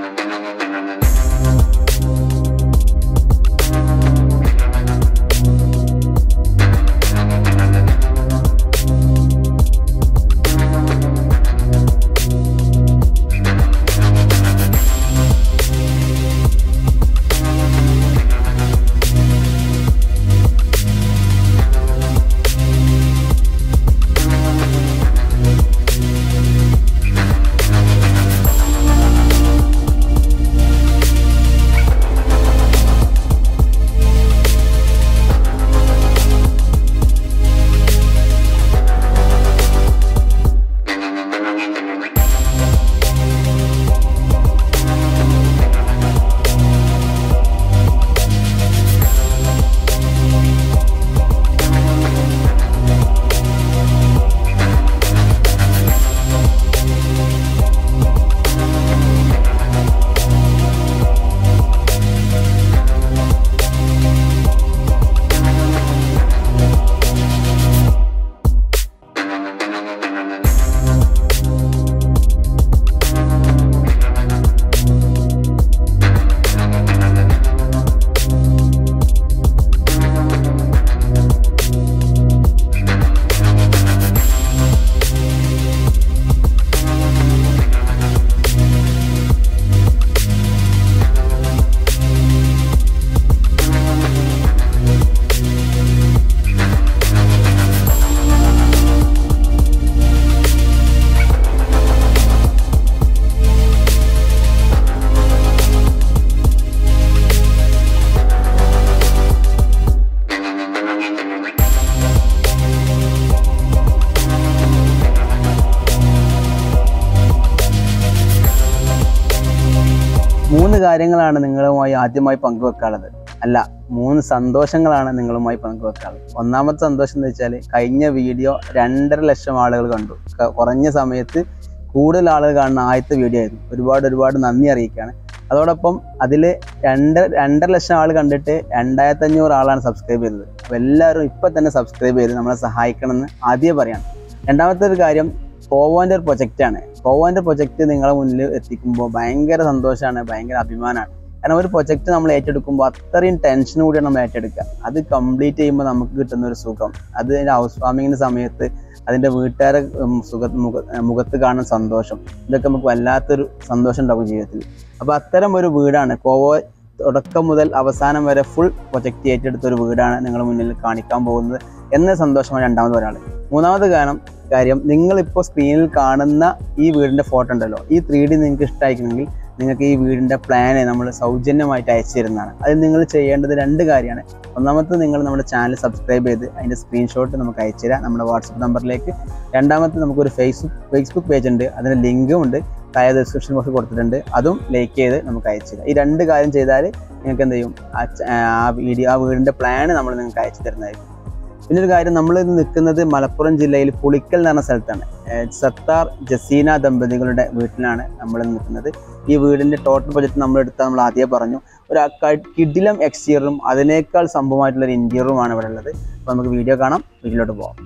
മൂന്ന് കാര്യങ്ങളാണ് നിങ്ങളുമായി ആദ്യമായി പങ്കുവെക്കാനുള്ളത് അല്ല മൂന്ന് സന്തോഷങ്ങളാണ് നിങ്ങളുമായി പങ്കുവെക്കാനുള്ളത് ഒന്നാമത്തെ സന്തോഷം എന്ന് വെച്ചാൽ കഴിഞ്ഞ വീഡിയോ രണ്ടര ലക്ഷം ആളുകൾ കണ്ടു ക- കുറഞ്ഞ സമയത്ത് കൂടുതൽ ആളുകൾ കാണുന്ന ആദ്യത്തെ വീഡിയോ ആയിരുന്നു ഒരുപാട് ഒരുപാട് നന്ദി അറിയിക്കുകയാണ് അതോടൊപ്പം അതിൽ രണ്ട് രണ്ടര ലക്ഷം ആൾ കണ്ടിട്ട് രണ്ടായിരത്തി അഞ്ഞൂറ് ആളാണ് സബ്സ്ക്രൈബ് ചെയ്തത് അപ്പോൾ എല്ലാവരും ഇപ്പം തന്നെ സബ്സ്ക്രൈബ് ചെയ്ത് നമ്മളെ സഹായിക്കണമെന്ന് ആദ്യമേ പറയാണ് രണ്ടാമത്തെ ഒരു കാര്യം കോവോൻ്റെ ഒരു പ്രൊജക്റ്റാണ് കോവോൻ്റെ പ്രൊജക്റ്റ് നിങ്ങളെ മുന്നിൽ എത്തിക്കുമ്പോൾ ഭയങ്കര സന്തോഷമാണ് ഭയങ്കര അഭിമാനമാണ് കാരണം ഒരു പ്രൊജക്റ്റ് നമ്മൾ ഏറ്റെടുക്കുമ്പോൾ അത്രയും ടെൻഷൻ കൂടിയാണ് നമ്മൾ ഏറ്റെടുക്കുക അത് കംപ്ലീറ്റ് ചെയ്യുമ്പോൾ നമുക്ക് കിട്ടുന്ന ഒരു സുഖം അത് അതിൻ്റെ ഹൗസ് വാമിങ്ങിൻ്റെ സമയത്ത് അതിൻ്റെ വീട്ടുകാരെ ഉം, സുഖ മുഖ മുഖത്ത് കാണുന്ന സന്തോഷം ഇതൊക്കെ നമുക്ക് വല്ലാത്തൊരു സന്തോഷം ഉണ്ടാകും ജീവിതത്തിൽ അപ്പോൾ അത്തരം ഒരു വീടാണ് കോവോ തുടക്കം മുതൽ അവസാനം വരെ ഫുൾ പ്രൊജക്റ്റ് ഏറ്റെടുത്ത ഒരു വീടാണ് നിങ്ങളുടെ മുന്നിൽ കാണിക്കാൻ പോകുന്നത് എന്ന സന്തോഷമാണ് രണ്ടാമത് ഒരാൾ മൂന്നാമത് കാരണം കാര്യം നിങ്ങളിപ്പോൾ സ്ക്രീനിൽ കാണുന്ന ഈ വീടിൻ്റെ ഫോട്ടോ ഉണ്ടല്ലോ ഈ ത്രീ ഡി നിങ്ങൾക്ക് ഇഷ്ടമായിരിക്കണമെങ്കിൽ നിങ്ങൾക്ക് ഈ വീടിൻ്റെ പ്ലാന് നമ്മൾ സൗജന്യമായിട്ട് അയച്ചു തരുന്നതാണ് അത് നിങ്ങൾ ചെയ്യേണ്ടത് രണ്ട് കാര്യമാണ് ഒന്നാമത്തെ നിങ്ങൾ നമ്മുടെ ചാനൽ സബ്സ്ക്രൈബ് ചെയ്ത് അതിൻ്റെ സ്ക്രീൻഷോട്ട് നമുക്ക് അയച്ചു തരാം നമ്മുടെ വാട്സപ്പ് നമ്പറിലേക്ക് രണ്ടാമത്തെ നമുക്കൊരു ഫേസ്ബുക്ക് ഫേസ്ബുക്ക് പേജ് ഉണ്ട് അതിന് ലിങ്കും ഉണ്ട് താഴെ ഡിസ്ക്രിപ്ഷൻ ബോക്സിൽ കൊടുത്തിട്ടുണ്ട് അതും ലൈക്ക് ചെയ്ത് നമുക്ക് അയച്ചു തരാം ഈ രണ്ട് കാര്യം ചെയ്താൽ നിങ്ങൾക്ക് എന്ത് ചെയ്യും ആ ച- ആ വീഡിയോ ആ വീടിൻ്റെ പ്ലാന് നമ്മൾ നിങ്ങൾക്ക് അയച്ചു തരുന്നതായിരിക്കും പിന്നെ ഒരു കാര്യം നമ്മൾ ഇന്ന് നിൽക്കുന്നത് മലപ്പുറം ജില്ലയിൽ പുളിക്കൽ എന്ന് പറഞ്ഞ സ്ഥലത്താണ് ഏഹ് സത്താർ ജസീന ദമ്പതികളുടെ വീട്ടിലാണ് നമ്മൾ നിൽക്കുന്നത് ഈ വീടിൻ്റെ ടോട്ടൽ ബജറ്റ് നമ്മൾ എടുത്താൽ നമ്മൾ ആദ്യം പറഞ്ഞു ഒരു ക- കിടിലം എക്സ്റ്റീരിയറും അതിനേക്കാൾ സംഭവമായിട്ടുള്ള ഒരു ഇൻറ്റീരിയറുമാണ് ഇവിടെ ഉള്ളത് അപ്പോൾ നമുക്ക് വീഡിയോ കാണാം വീട്ടിലോട്ട് പോകാം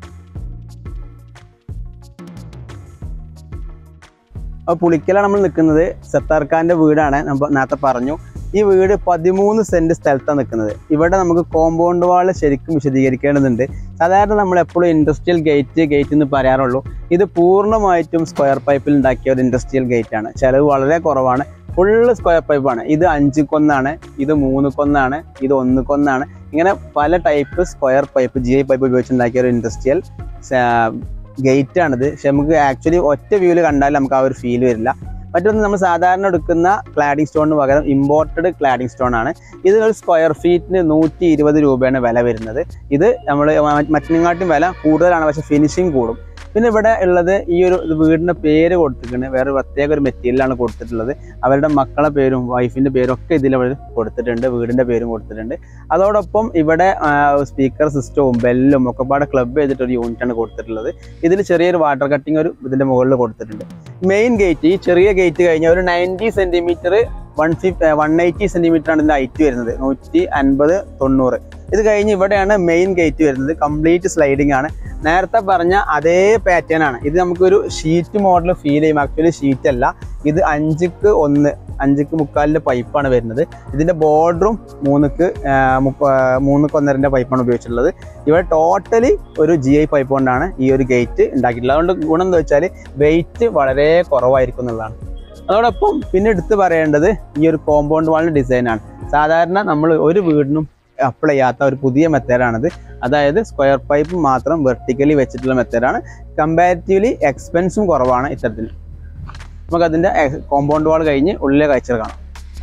അപ്പോൾ പുളിക്കലാണ് നമ്മൾ നിൽക്കുന്നത് സത്താർ ഖാൻ്റെ വീടാണ് നമ്മൾ നേരത്തെ പറഞ്ഞു ഈ വീട് പതിമൂന്ന് സെന്റ് സ്ഥലത്താണ് നിൽക്കുന്നത് ഇവിടെ നമുക്ക് കോമ്പൗണ്ട് വാൾ ശരിക്കും വിശദീകരിക്കേണ്ടതുണ്ട് സാധാരണ നമ്മൾ എപ്പോഴും ഇൻഡസ്ട്രിയൽ ഗേറ്റ് ഗേറ്റ് എന്ന് പറയാറുള്ളൂ ഇത് പൂർണ്ണമായിട്ടും സ്ക്വയർ പൈപ്പിൽ ഉണ്ടാക്കിയ ഒരു ഇൻഡസ്ട്രിയൽ ഗേറ്റ് ആണ് ചിലവ് വളരെ കുറവാണ് ഫുള്ള് സ്ക്വയർ പൈപ്പാണ് ഇത് അഞ്ച് കൊന്നാണ് ഇത് മൂന്ന് കൊന്നാണ് ഇത് ഒന്ന് കൊന്നാണ് ഇങ്ങനെ പല type square pipe G I pipe ഉപയോഗിച്ചുണ്ടാക്കിയ ഒരു ഇൻഡസ്ട്രിയൽ ഗേറ്റ് ആണിത് പക്ഷെ നമുക്ക് ആക്ച്വലി ഒറ്റ വ്യൂവിൽ കണ്ടാൽ നമുക്ക് ആ ഒരു ഫീൽ വരില്ല മറ്റൊന്ന് നമ്മൾ സാധാരണ എടുക്കുന്ന ക്ലാഡിംഗ് സ്റ്റോണിന് പകരം ഇമ്പോർട്ടഡ് ക്ലാഡിംഗ് സ്റ്റോൺ ആണ് ഇത് ഒരു സ്ക്വയർ ഫീറ്റിന് നൂറ്റി ഇരുപത് രൂപയാണ് വില വരുന്നത് ഇത് നമ്മൾ മറ്റിനെക്കാട്ടും വില കൂടുതലാണ് പക്ഷെ ഫിനിഷിങ് കൂടും പിന്നെ ഇവിടെ ഉള്ളത് ഈ ഒരു ഇത് വീടിൻ്റെ പേര് കൊടുത്തിട്ടുണ്ട് വേറെ പ്രത്യേക ഒരു മെറ്റീരിയലാണ് കൊടുത്തിട്ടുള്ളത് അവരുടെ മക്കളെ പേരും വൈഫിൻ്റെ പേരും ഒക്കെ ഇതിൽ അവർ കൊടുത്തിട്ടുണ്ട് വീടിൻ്റെ പേരും കൊടുത്തിട്ടുണ്ട് അതോടൊപ്പം ഇവിടെ സ്പീക്കർ സിസ്റ്റവും ബെല്ലും ഒക്കെ പാടെ ക്ലബ് ചെയ്തിട്ട് ഒരു യൂണിറ്റാണ് കൊടുത്തിട്ടുള്ളത് ഇതിൽ ചെറിയൊരു വാട്ടർ കട്ടിങ് ഒരു ഇതിൻ്റെ മുകളിൽ കൊടുത്തിട്ടുണ്ട് മെയിൻ ഗേറ്റ് ഈ ചെറിയ ഗേറ്റ് കഴിഞ്ഞാൽ ഒരു ninety centimetre one fifty one eighty centimetre ആണ് ഇതിൻ്റെ ഹൈറ്റ് വരുന്നത് നൂറ്റി അൻപത് തൊണ്ണൂറ് ഇത് കഴിഞ്ഞ് ഇവിടെയാണ് മെയിൻ ഗേറ്റ് വരുന്നത് കംപ്ലീറ്റ് സ്ലൈഡിംഗ് ആണ് നേരത്തെ പറഞ്ഞ അതേ പാറ്റേൺ ആണ് ഇത് നമുക്കൊരു ഷീറ്റ് മോഡൽ ഫീൽ ചെയ്യും ആക്ച്വലി ഷീറ്റ് അല്ല ഇത് അഞ്ചിക്ക് ഒന്ന് അഞ്ചിക്ക് മുക്കാലിൻ്റെ പൈപ്പാണ് വരുന്നത് ഇതിൻ്റെ ബോർഡറും മൂന്നുക്ക് ആ, മുപ്പ- മൂന്നുക്ക് ഒന്നരൻ്റെ പൈപ്പാണ് ഉപയോഗിച്ചിട്ടുള്ളത് ഇവിടെ ടോട്ടലി ഒരു ജി ഐ പൈപ്പ് കൊണ്ടാണ് ഈ ഒരു ഗേറ്റ് ഉണ്ടാക്കിയിട്ടുള്ളത് അതുകൊണ്ട് ഗുണം എന്താ വെച്ചാൽ വെയിറ്റ് വളരെ കുറവായിരിക്കും എന്നുള്ളതാണ് അതോടൊപ്പം പിന്നെ എടുത്ത് പറയേണ്ടത് ഈ ഒരു കോമ്പൗണ്ട് വാളിൻ്റെ ഡിസൈനാണ് സാധാരണ നമ്മൾ ഒരു വീടിനും അപ്ലൈ ചെയ്യാത്ത ഒരു പുതിയ മെത്തേഡാണിത് അതായത് സ്ക്വയർ പൈപ്പ് മാത്രം വെർട്ടിക്കലി വെച്ചിട്ടുള്ള മെത്തേഡാണ് കമ്പാരിറ്റീവ്ലി എക്സ്പെൻസും കുറവാണ് ഇത്തരത്തിൽ നമുക്ക് അതിൻ്റെ കോമ്പൗണ്ട് വാൾ കഴിഞ്ഞ് ഉള്ളിലെ കാഴ്ചകൾ കാണാം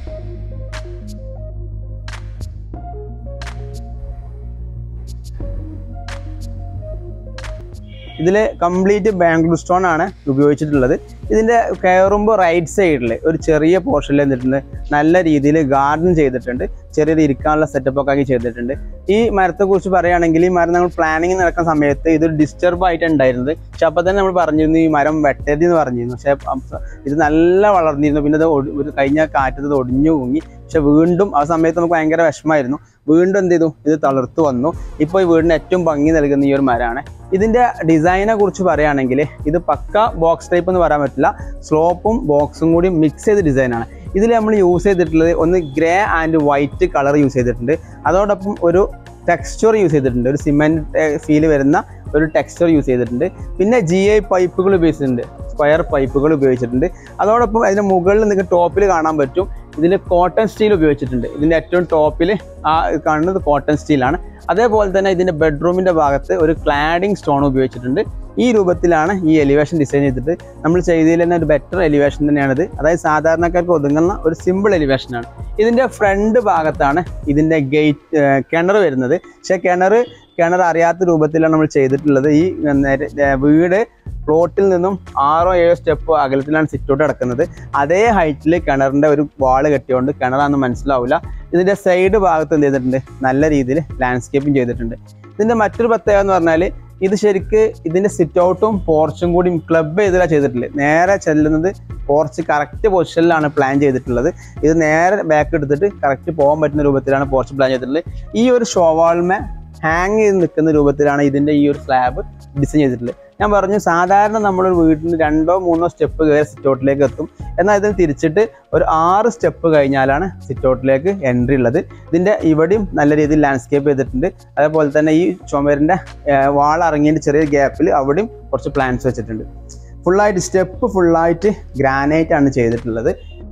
ഇതിൽ കംപ്ലീറ്റ് ബാംഗ്ലൂർ സ്റ്റോൺ ആണ് ഉപയോഗിച്ചിട്ടുള്ളത് ഇതിൻ്റെ കയറുമ്പോൾ റൈറ്റ് സൈഡിൽ ഒരു ചെറിയ പോർഷനിൽ എന്നിട്ടുണ്ട് നല്ല രീതിയിൽ ഗാർഡൻ ചെയ്തിട്ടുണ്ട് ചെറിയൊരു ഇരിക്കാനുള്ള സെറ്റപ്പ് ഒക്കെ ആക്കി ചെയ്തിട്ടുണ്ട് ഈ മരത്തെക്കുറിച്ച് പറയുകയാണെങ്കിൽ ഈ മരം നമ്മൾ പ്ലാനിങ് നടക്കുന്ന സമയത്ത് ഇതൊരു ഡിസ്റ്റർബ് ആയിട്ട് ഉണ്ടായിരുന്നത് പക്ഷെ അപ്പോൾ തന്നെ നമ്മൾ പറഞ്ഞിരുന്നു ഈ മരം വെട്ടരുത് എന്ന് പറഞ്ഞിരുന്നു പക്ഷേ അപ്പ- ഇത് നല്ല വളർന്നിരുന്നു പിന്നെ ഇത് ഒടി- ഒരു കഴിഞ്ഞ കാറ്റത്ത് ഇത് ഒടിഞ്ഞു പൊങ്ങി പക്ഷെ വീണ്ടും ആ സമയത്ത് നമുക്ക് ഭയങ്കര വിഷമമായിരുന്നു വീണ്ടും എന്ത് ചെയ്തു ഇത് തളർത്തു വന്നു ഇപ്പോൾ ഈ വീടിന് ഏറ്റവും ഭംഗി നൽകുന്ന ഈ ഒരു മരമാണ് ഇതിന്റെ ഡിസൈനെ കുറിച്ച് പറയുകയാണെങ്കിൽ ഇത് പക്ക ബോക്സ് ടൈപ്പ് എന്ന് പറയാൻ പറ്റില്ല സ്ലോപ്പും ബോക്സും കൂടി മിക്സ് ചെയ്ത ഡിസൈനാണ് ഇതിൽ നമ്മൾ യൂസ് ചെയ്തിട്ടുള്ളത് ഒന്ന് grey and white colour use ചെയ്തിട്ടുണ്ട് അതോടൊപ്പം ഒരു ടെക്സ്ചർ യൂസ് ചെയ്തിട്ടുണ്ട് ഒരു സിമെൻറ്റ് ഫീൽ വരുന്ന ഒരു ടെക്സ്ചർ യൂസ് ചെയ്തിട്ടുണ്ട് പിന്നെ ജി ഐ പൈപ്പുകൾ ഉപയോഗിച്ചിട്ടുണ്ട് സ്ക്വയർ പൈപ്പുകൾ ഉപയോഗിച്ചിട്ടുണ്ട് അതോടൊപ്പം അതിൻ്റെ മുകളിൽ നിങ്ങൾക്ക് ടോപ്പിൽ കാണാൻ പറ്റും ഇതിൽ കോട്ടൺ സ്റ്റീൽ ഉപയോഗിച്ചിട്ടുണ്ട് ഇതിൻ്റെ ഏറ്റവും ടോപ്പിൽ ആ കാണുന്നത് കോട്ടൺ സ്റ്റീലാണ് അതേപോലെ തന്നെ ഇതിൻ്റെ ബെഡ്റൂമിൻ്റെ ഭാഗത്ത് ഒരു ക്ലാഡിംഗ് സ്റ്റോൺ ഉപയോഗിച്ചിട്ടുണ്ട് ഈ രൂപത്തിലാണ് ഈ എലിവേഷൻ ഡിസൈൻ ചെയ്തിട്ട് നമ്മൾ ചെയ്തതിൽ തന്നെ ഒരു ബെറ്റർ എലിവേഷൻ തന്നെയാണിത് അതായത് സാധാരണക്കാർക്ക് ഒതുങ്ങുന്ന ഒരു സിമ്പിൾ എലിവേഷനാണ് ഇതിൻ്റെ ഫ്രണ്ട് ഭാഗത്താണ് ഇതിൻ്റെ ഗേറ്റ് കിണർ വരുന്നത് പക്ഷേ കിണർ കിണർ അറിയാത്ത രൂപത്തിലാണ് നമ്മൾ ചെയ്തിട്ടുള്ളത് ഈ നേരെ- ഏ, വീട് പ്ലോട്ടിൽ നിന്നും ആറോ ഏഴോ സ്റ്റെപ്പ് അകലത്തിലാണ് സിറ്റൗട്ട് കിടക്കുന്നത് അതേ ഹൈറ്റിൽ കിണറിൻ്റെ ഒരു വാള് കെട്ടിയോണ്ട് കിണറാണെന്ന് മനസ്സിലാവില്ല ഇതിൻ്റെ സൈഡ് ഭാഗത്ത് എന്ത് ചെയ്തിട്ടുണ്ട് നല്ല രീതിയിൽ ലാൻഡ്സ്കേപ്പിംഗ് ചെയ്തിട്ടുണ്ട് ഇതിൻ്റെ മറ്റൊരു പ്രത്യേകത എന്ന് പറഞ്ഞാൽ ഇത് ശരിക്ക് ഇതിൻ്റെ സിറ്റ് ഔട്ടും പോർച്ചും കൂടി ക്ലബ് ചെയ്തിലാണ് ചെയ്തിട്ടുള്ളത് നേരെ ചെല്ലുന്നത് പോർച്ച് കറക്റ്റ് പൊസിഷനിലാണ് പ്ലാൻ ചെയ്തിട്ടുള്ളത് ഇത് നേരെ ബാക്ക് എടുത്തിട്ട് കറക്റ്റ് പോകാൻ പറ്റുന്ന രൂപത്തിലാണ് പോർച്ച് പ്ലാൻ ചെയ്തിട്ടുള്ളത് ഈ ഒരു ഷോവാൾമേ ഹാങ് ചെയ്ത് നിൽക്കുന്ന രൂപത്തിലാണ് ഇതിൻ്റെ ഈ ഒരു സ്ലാബ് ഡിസൈൻ ചെയ്തിട്ടുള്ളത് ഞാൻ പറഞ്ഞു സാധാരണ നമ്മളൊരു വീട്ടിന് രണ്ടോ മൂന്നോ സ്റ്റെപ്പ് കയറി സിറ്റ് ഔട്ടിലേക്ക് എത്തും എന്നാൽ ഇതിൽ തിരിച്ചിട്ട് ഒരു ആറ് സ്റ്റെപ്പ് കഴിഞ്ഞാലാണ് സിറ്റ് ഔട്ടിലേക്ക് എൻട്രി ഉള്ളത് ഇതിൻ്റെ ഇവിടെയും നല്ല രീതിയിൽ ലാൻഡ്സ്കേപ്പ് ചെയ്തിട്ടുണ്ട് അതേപോലെ തന്നെ ഈ ചുമരിൻ്റെ വാൾ ഇറങ്ങിയതിൻ്റെ ചെറിയ ഗ്യാപ്പിൽ അവിടെയും കുറച്ച് പ്ലാന്റ്സ് വെച്ചിട്ടുണ്ട് ഫുള്ളായിട്ട് സ്റ്റെപ്പ് ഫുള്ളായിട്ട് ഗ്രാനൈറ്റ് ആണ് ചെയ്തിട്ടുള്ളത്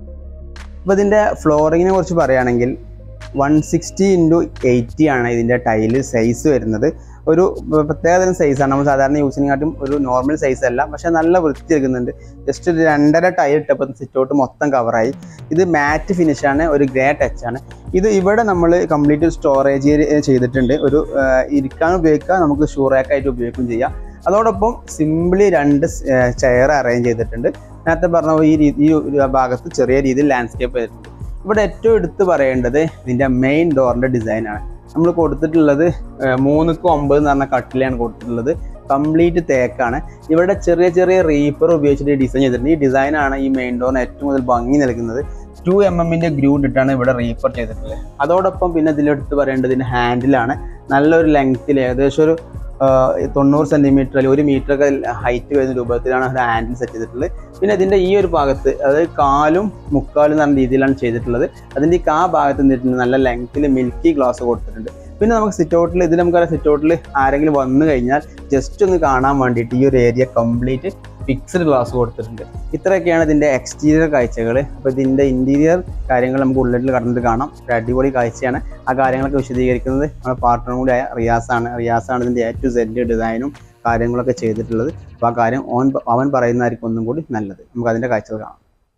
അപ്പോൾ ഇതിൻ്റെ ഫ്ലോറിങ്ങിനെ കുറിച്ച് പറയുകയാണെങ്കിൽ വൺ സിക്സ്റ്റി ഇൻറ്റു എയ്റ്റി ആണ് ഇതിൻ്റെ ടൈല് സൈസ് വരുന്നത് ഒരു പ്രത്യേകതരം സൈസാണ് നമ്മൾ സാധാരണ യൂസിനെക്കാട്ടും ഒരു നോർമൽ സൈസ് അല്ല പക്ഷേ നല്ല വൃത്തി എടുക്കുന്നുണ്ട് ജസ്റ്റ് ഒരു രണ്ടര ടൈൽ ഇട്ടപ്പോൾ സിറ്റൗട്ട് മൊത്തം കവറായി ഇത് മാറ്റ് ഫിനിഷാണ് ഒരു ഗ്രേ ടച്ചാണ് ഇത് ഇവിടെ നമ്മൾ കംപ്ലീറ്റ് ഒരു സ്റ്റോറേജ് ചെയ്തിട്ടുണ്ട് ഒരു ആ, ഇരിക്കാൻ ഉപയോഗിക്കുക നമുക്ക് ഷൂറാക്കായിട്ട് ഉപയോഗിക്കുകയും ചെയ്യാം അതോടൊപ്പം സിംപിളി രണ്ട് ചെയർ അറേഞ്ച് ചെയ്തിട്ടുണ്ട് നേരത്തെ പറഞ്ഞ പോലെ ഈ രീതി ഈ ഒരു ഭാഗത്ത് ചെറിയ രീതിയിൽ ലാൻഡ്സ്കേപ്പ് ചെയ്തിട്ടുണ്ട് ഇവിടെ ഏറ്റവും എടുത്ത് പറയേണ്ടത് ഇതിൻ്റെ മെയിൻ ഡോറിൻ്റെ ഡിസൈനാണ് നമ്മൾ കൊടുത്തിട്ടുള്ളത് ഏഹ്, മൂന്നുക്ക് ഒമ്പത് എന്ന് പറഞ്ഞ കട്ടിലാണ് കൊടുത്തിട്ടുള്ളത് കംപ്ലീറ്റ് തേക്കാണ് ഇവിടെ ചെറിയ ചെറിയ റീപ്പർ ഉപയോഗിച്ചിട്ട് ഡിസൈൻ ചെയ്തിട്ടുണ്ട് ഈ ഡിസൈനാണ് ഈ മെയിൻ ഡോറിന് ഏറ്റവും കൂടുതൽ ഭംഗി നൽകുന്നത് ടു എം എമ്മിൻ്റെ ഗ്രൂ ഇട്ടിട്ടാണ് ഇവിടെ റീപ്പർ ചെയ്തിട്ടുള്ളത് അതോടൊപ്പം പിന്നെ ഇതിലെടുത്ത് പറയേണ്ടത് ഇതിൻ്റെ ഹാൻഡിലാണ് നല്ലൊരു ലെങ്ത്തിൽ ഏകദേശം ഒരു ആ, തൊണ്ണൂറ് സെൻറ്റിമീറ്റർ അല്ലെങ്കിൽ ഒരു മീറ്റർ ഒക്കെ ഹൈറ്റ് വരുന്ന രൂപത്തിലാണ് ഒരു ഹാൻഡിൽ സെറ്റ് ചെയ്തിട്ടുള്ളത് പിന്നെ ഇതിൻ്റെ ഈ ഒരു ഭാഗത്ത് അതായത് കാലും മുക്കാലും എന്ന രീതിയിലാണ് ചെയ്തിട്ടുള്ളത് അതിൻ്റെ ഈ കാ ഭാഗത്ത് നിന്നിട്ടുണ്ട് നല്ല ലെങ്ത്തിൽ മിൽക്കി ഗ്ലാസ് കൊടുത്തിട്ടുണ്ട് പിന്നെ നമുക്ക് സിറ്റ് ഔട്ടിൽ ഇതിൽ നമുക്ക് സിറ്റ് ഔട്ടിൽ ആരെങ്കിലും വന്നു കഴിഞ്ഞാൽ ജസ്റ്റ് ഒന്ന് കാണാൻ വേണ്ടിയിട്ട് ഈ ഒരു ഏരിയ കംപ്ലീറ്റ് ഫിക്സ്ഡ് ഗ്ലാസ് കൊടുത്തിട്ടുണ്ട് ഇത്രയൊക്കെയാണ് ഇതിൻ്റെ എക്സ്റ്റീരിയർ കാഴ്ചകൾ അപ്പോൾ ഇതിൻ്റെ ഇൻറ്റീരിയർ കാര്യങ്ങൾ നമുക്ക് ഉള്ളിൽ കടന്നിട്ട് കാണാം ഒരു അടിപൊളി കാഴ്ചയാണ് ആ കാര്യങ്ങളൊക്കെ വിശദീകരിക്കുന്നത് നമ്മുടെ പാർട്ട്ണറും കൂടി ആയ റിയാസാണ് റിയാസാണ് ഇതിൻ്റെ എ ടു സെഡ് ഡിസൈനും കാര്യങ്ങളൊക്കെ ചെയ്തിട്ടുള്ളത് അപ്പോൾ ആ കാര്യം ഓൻ അവൻ പറയുന്നതായിരിക്കും ഒന്നും കൂടി നല്ലത് നമുക്ക് അതിൻ്റെ കാഴ്ചകൾ കാണാം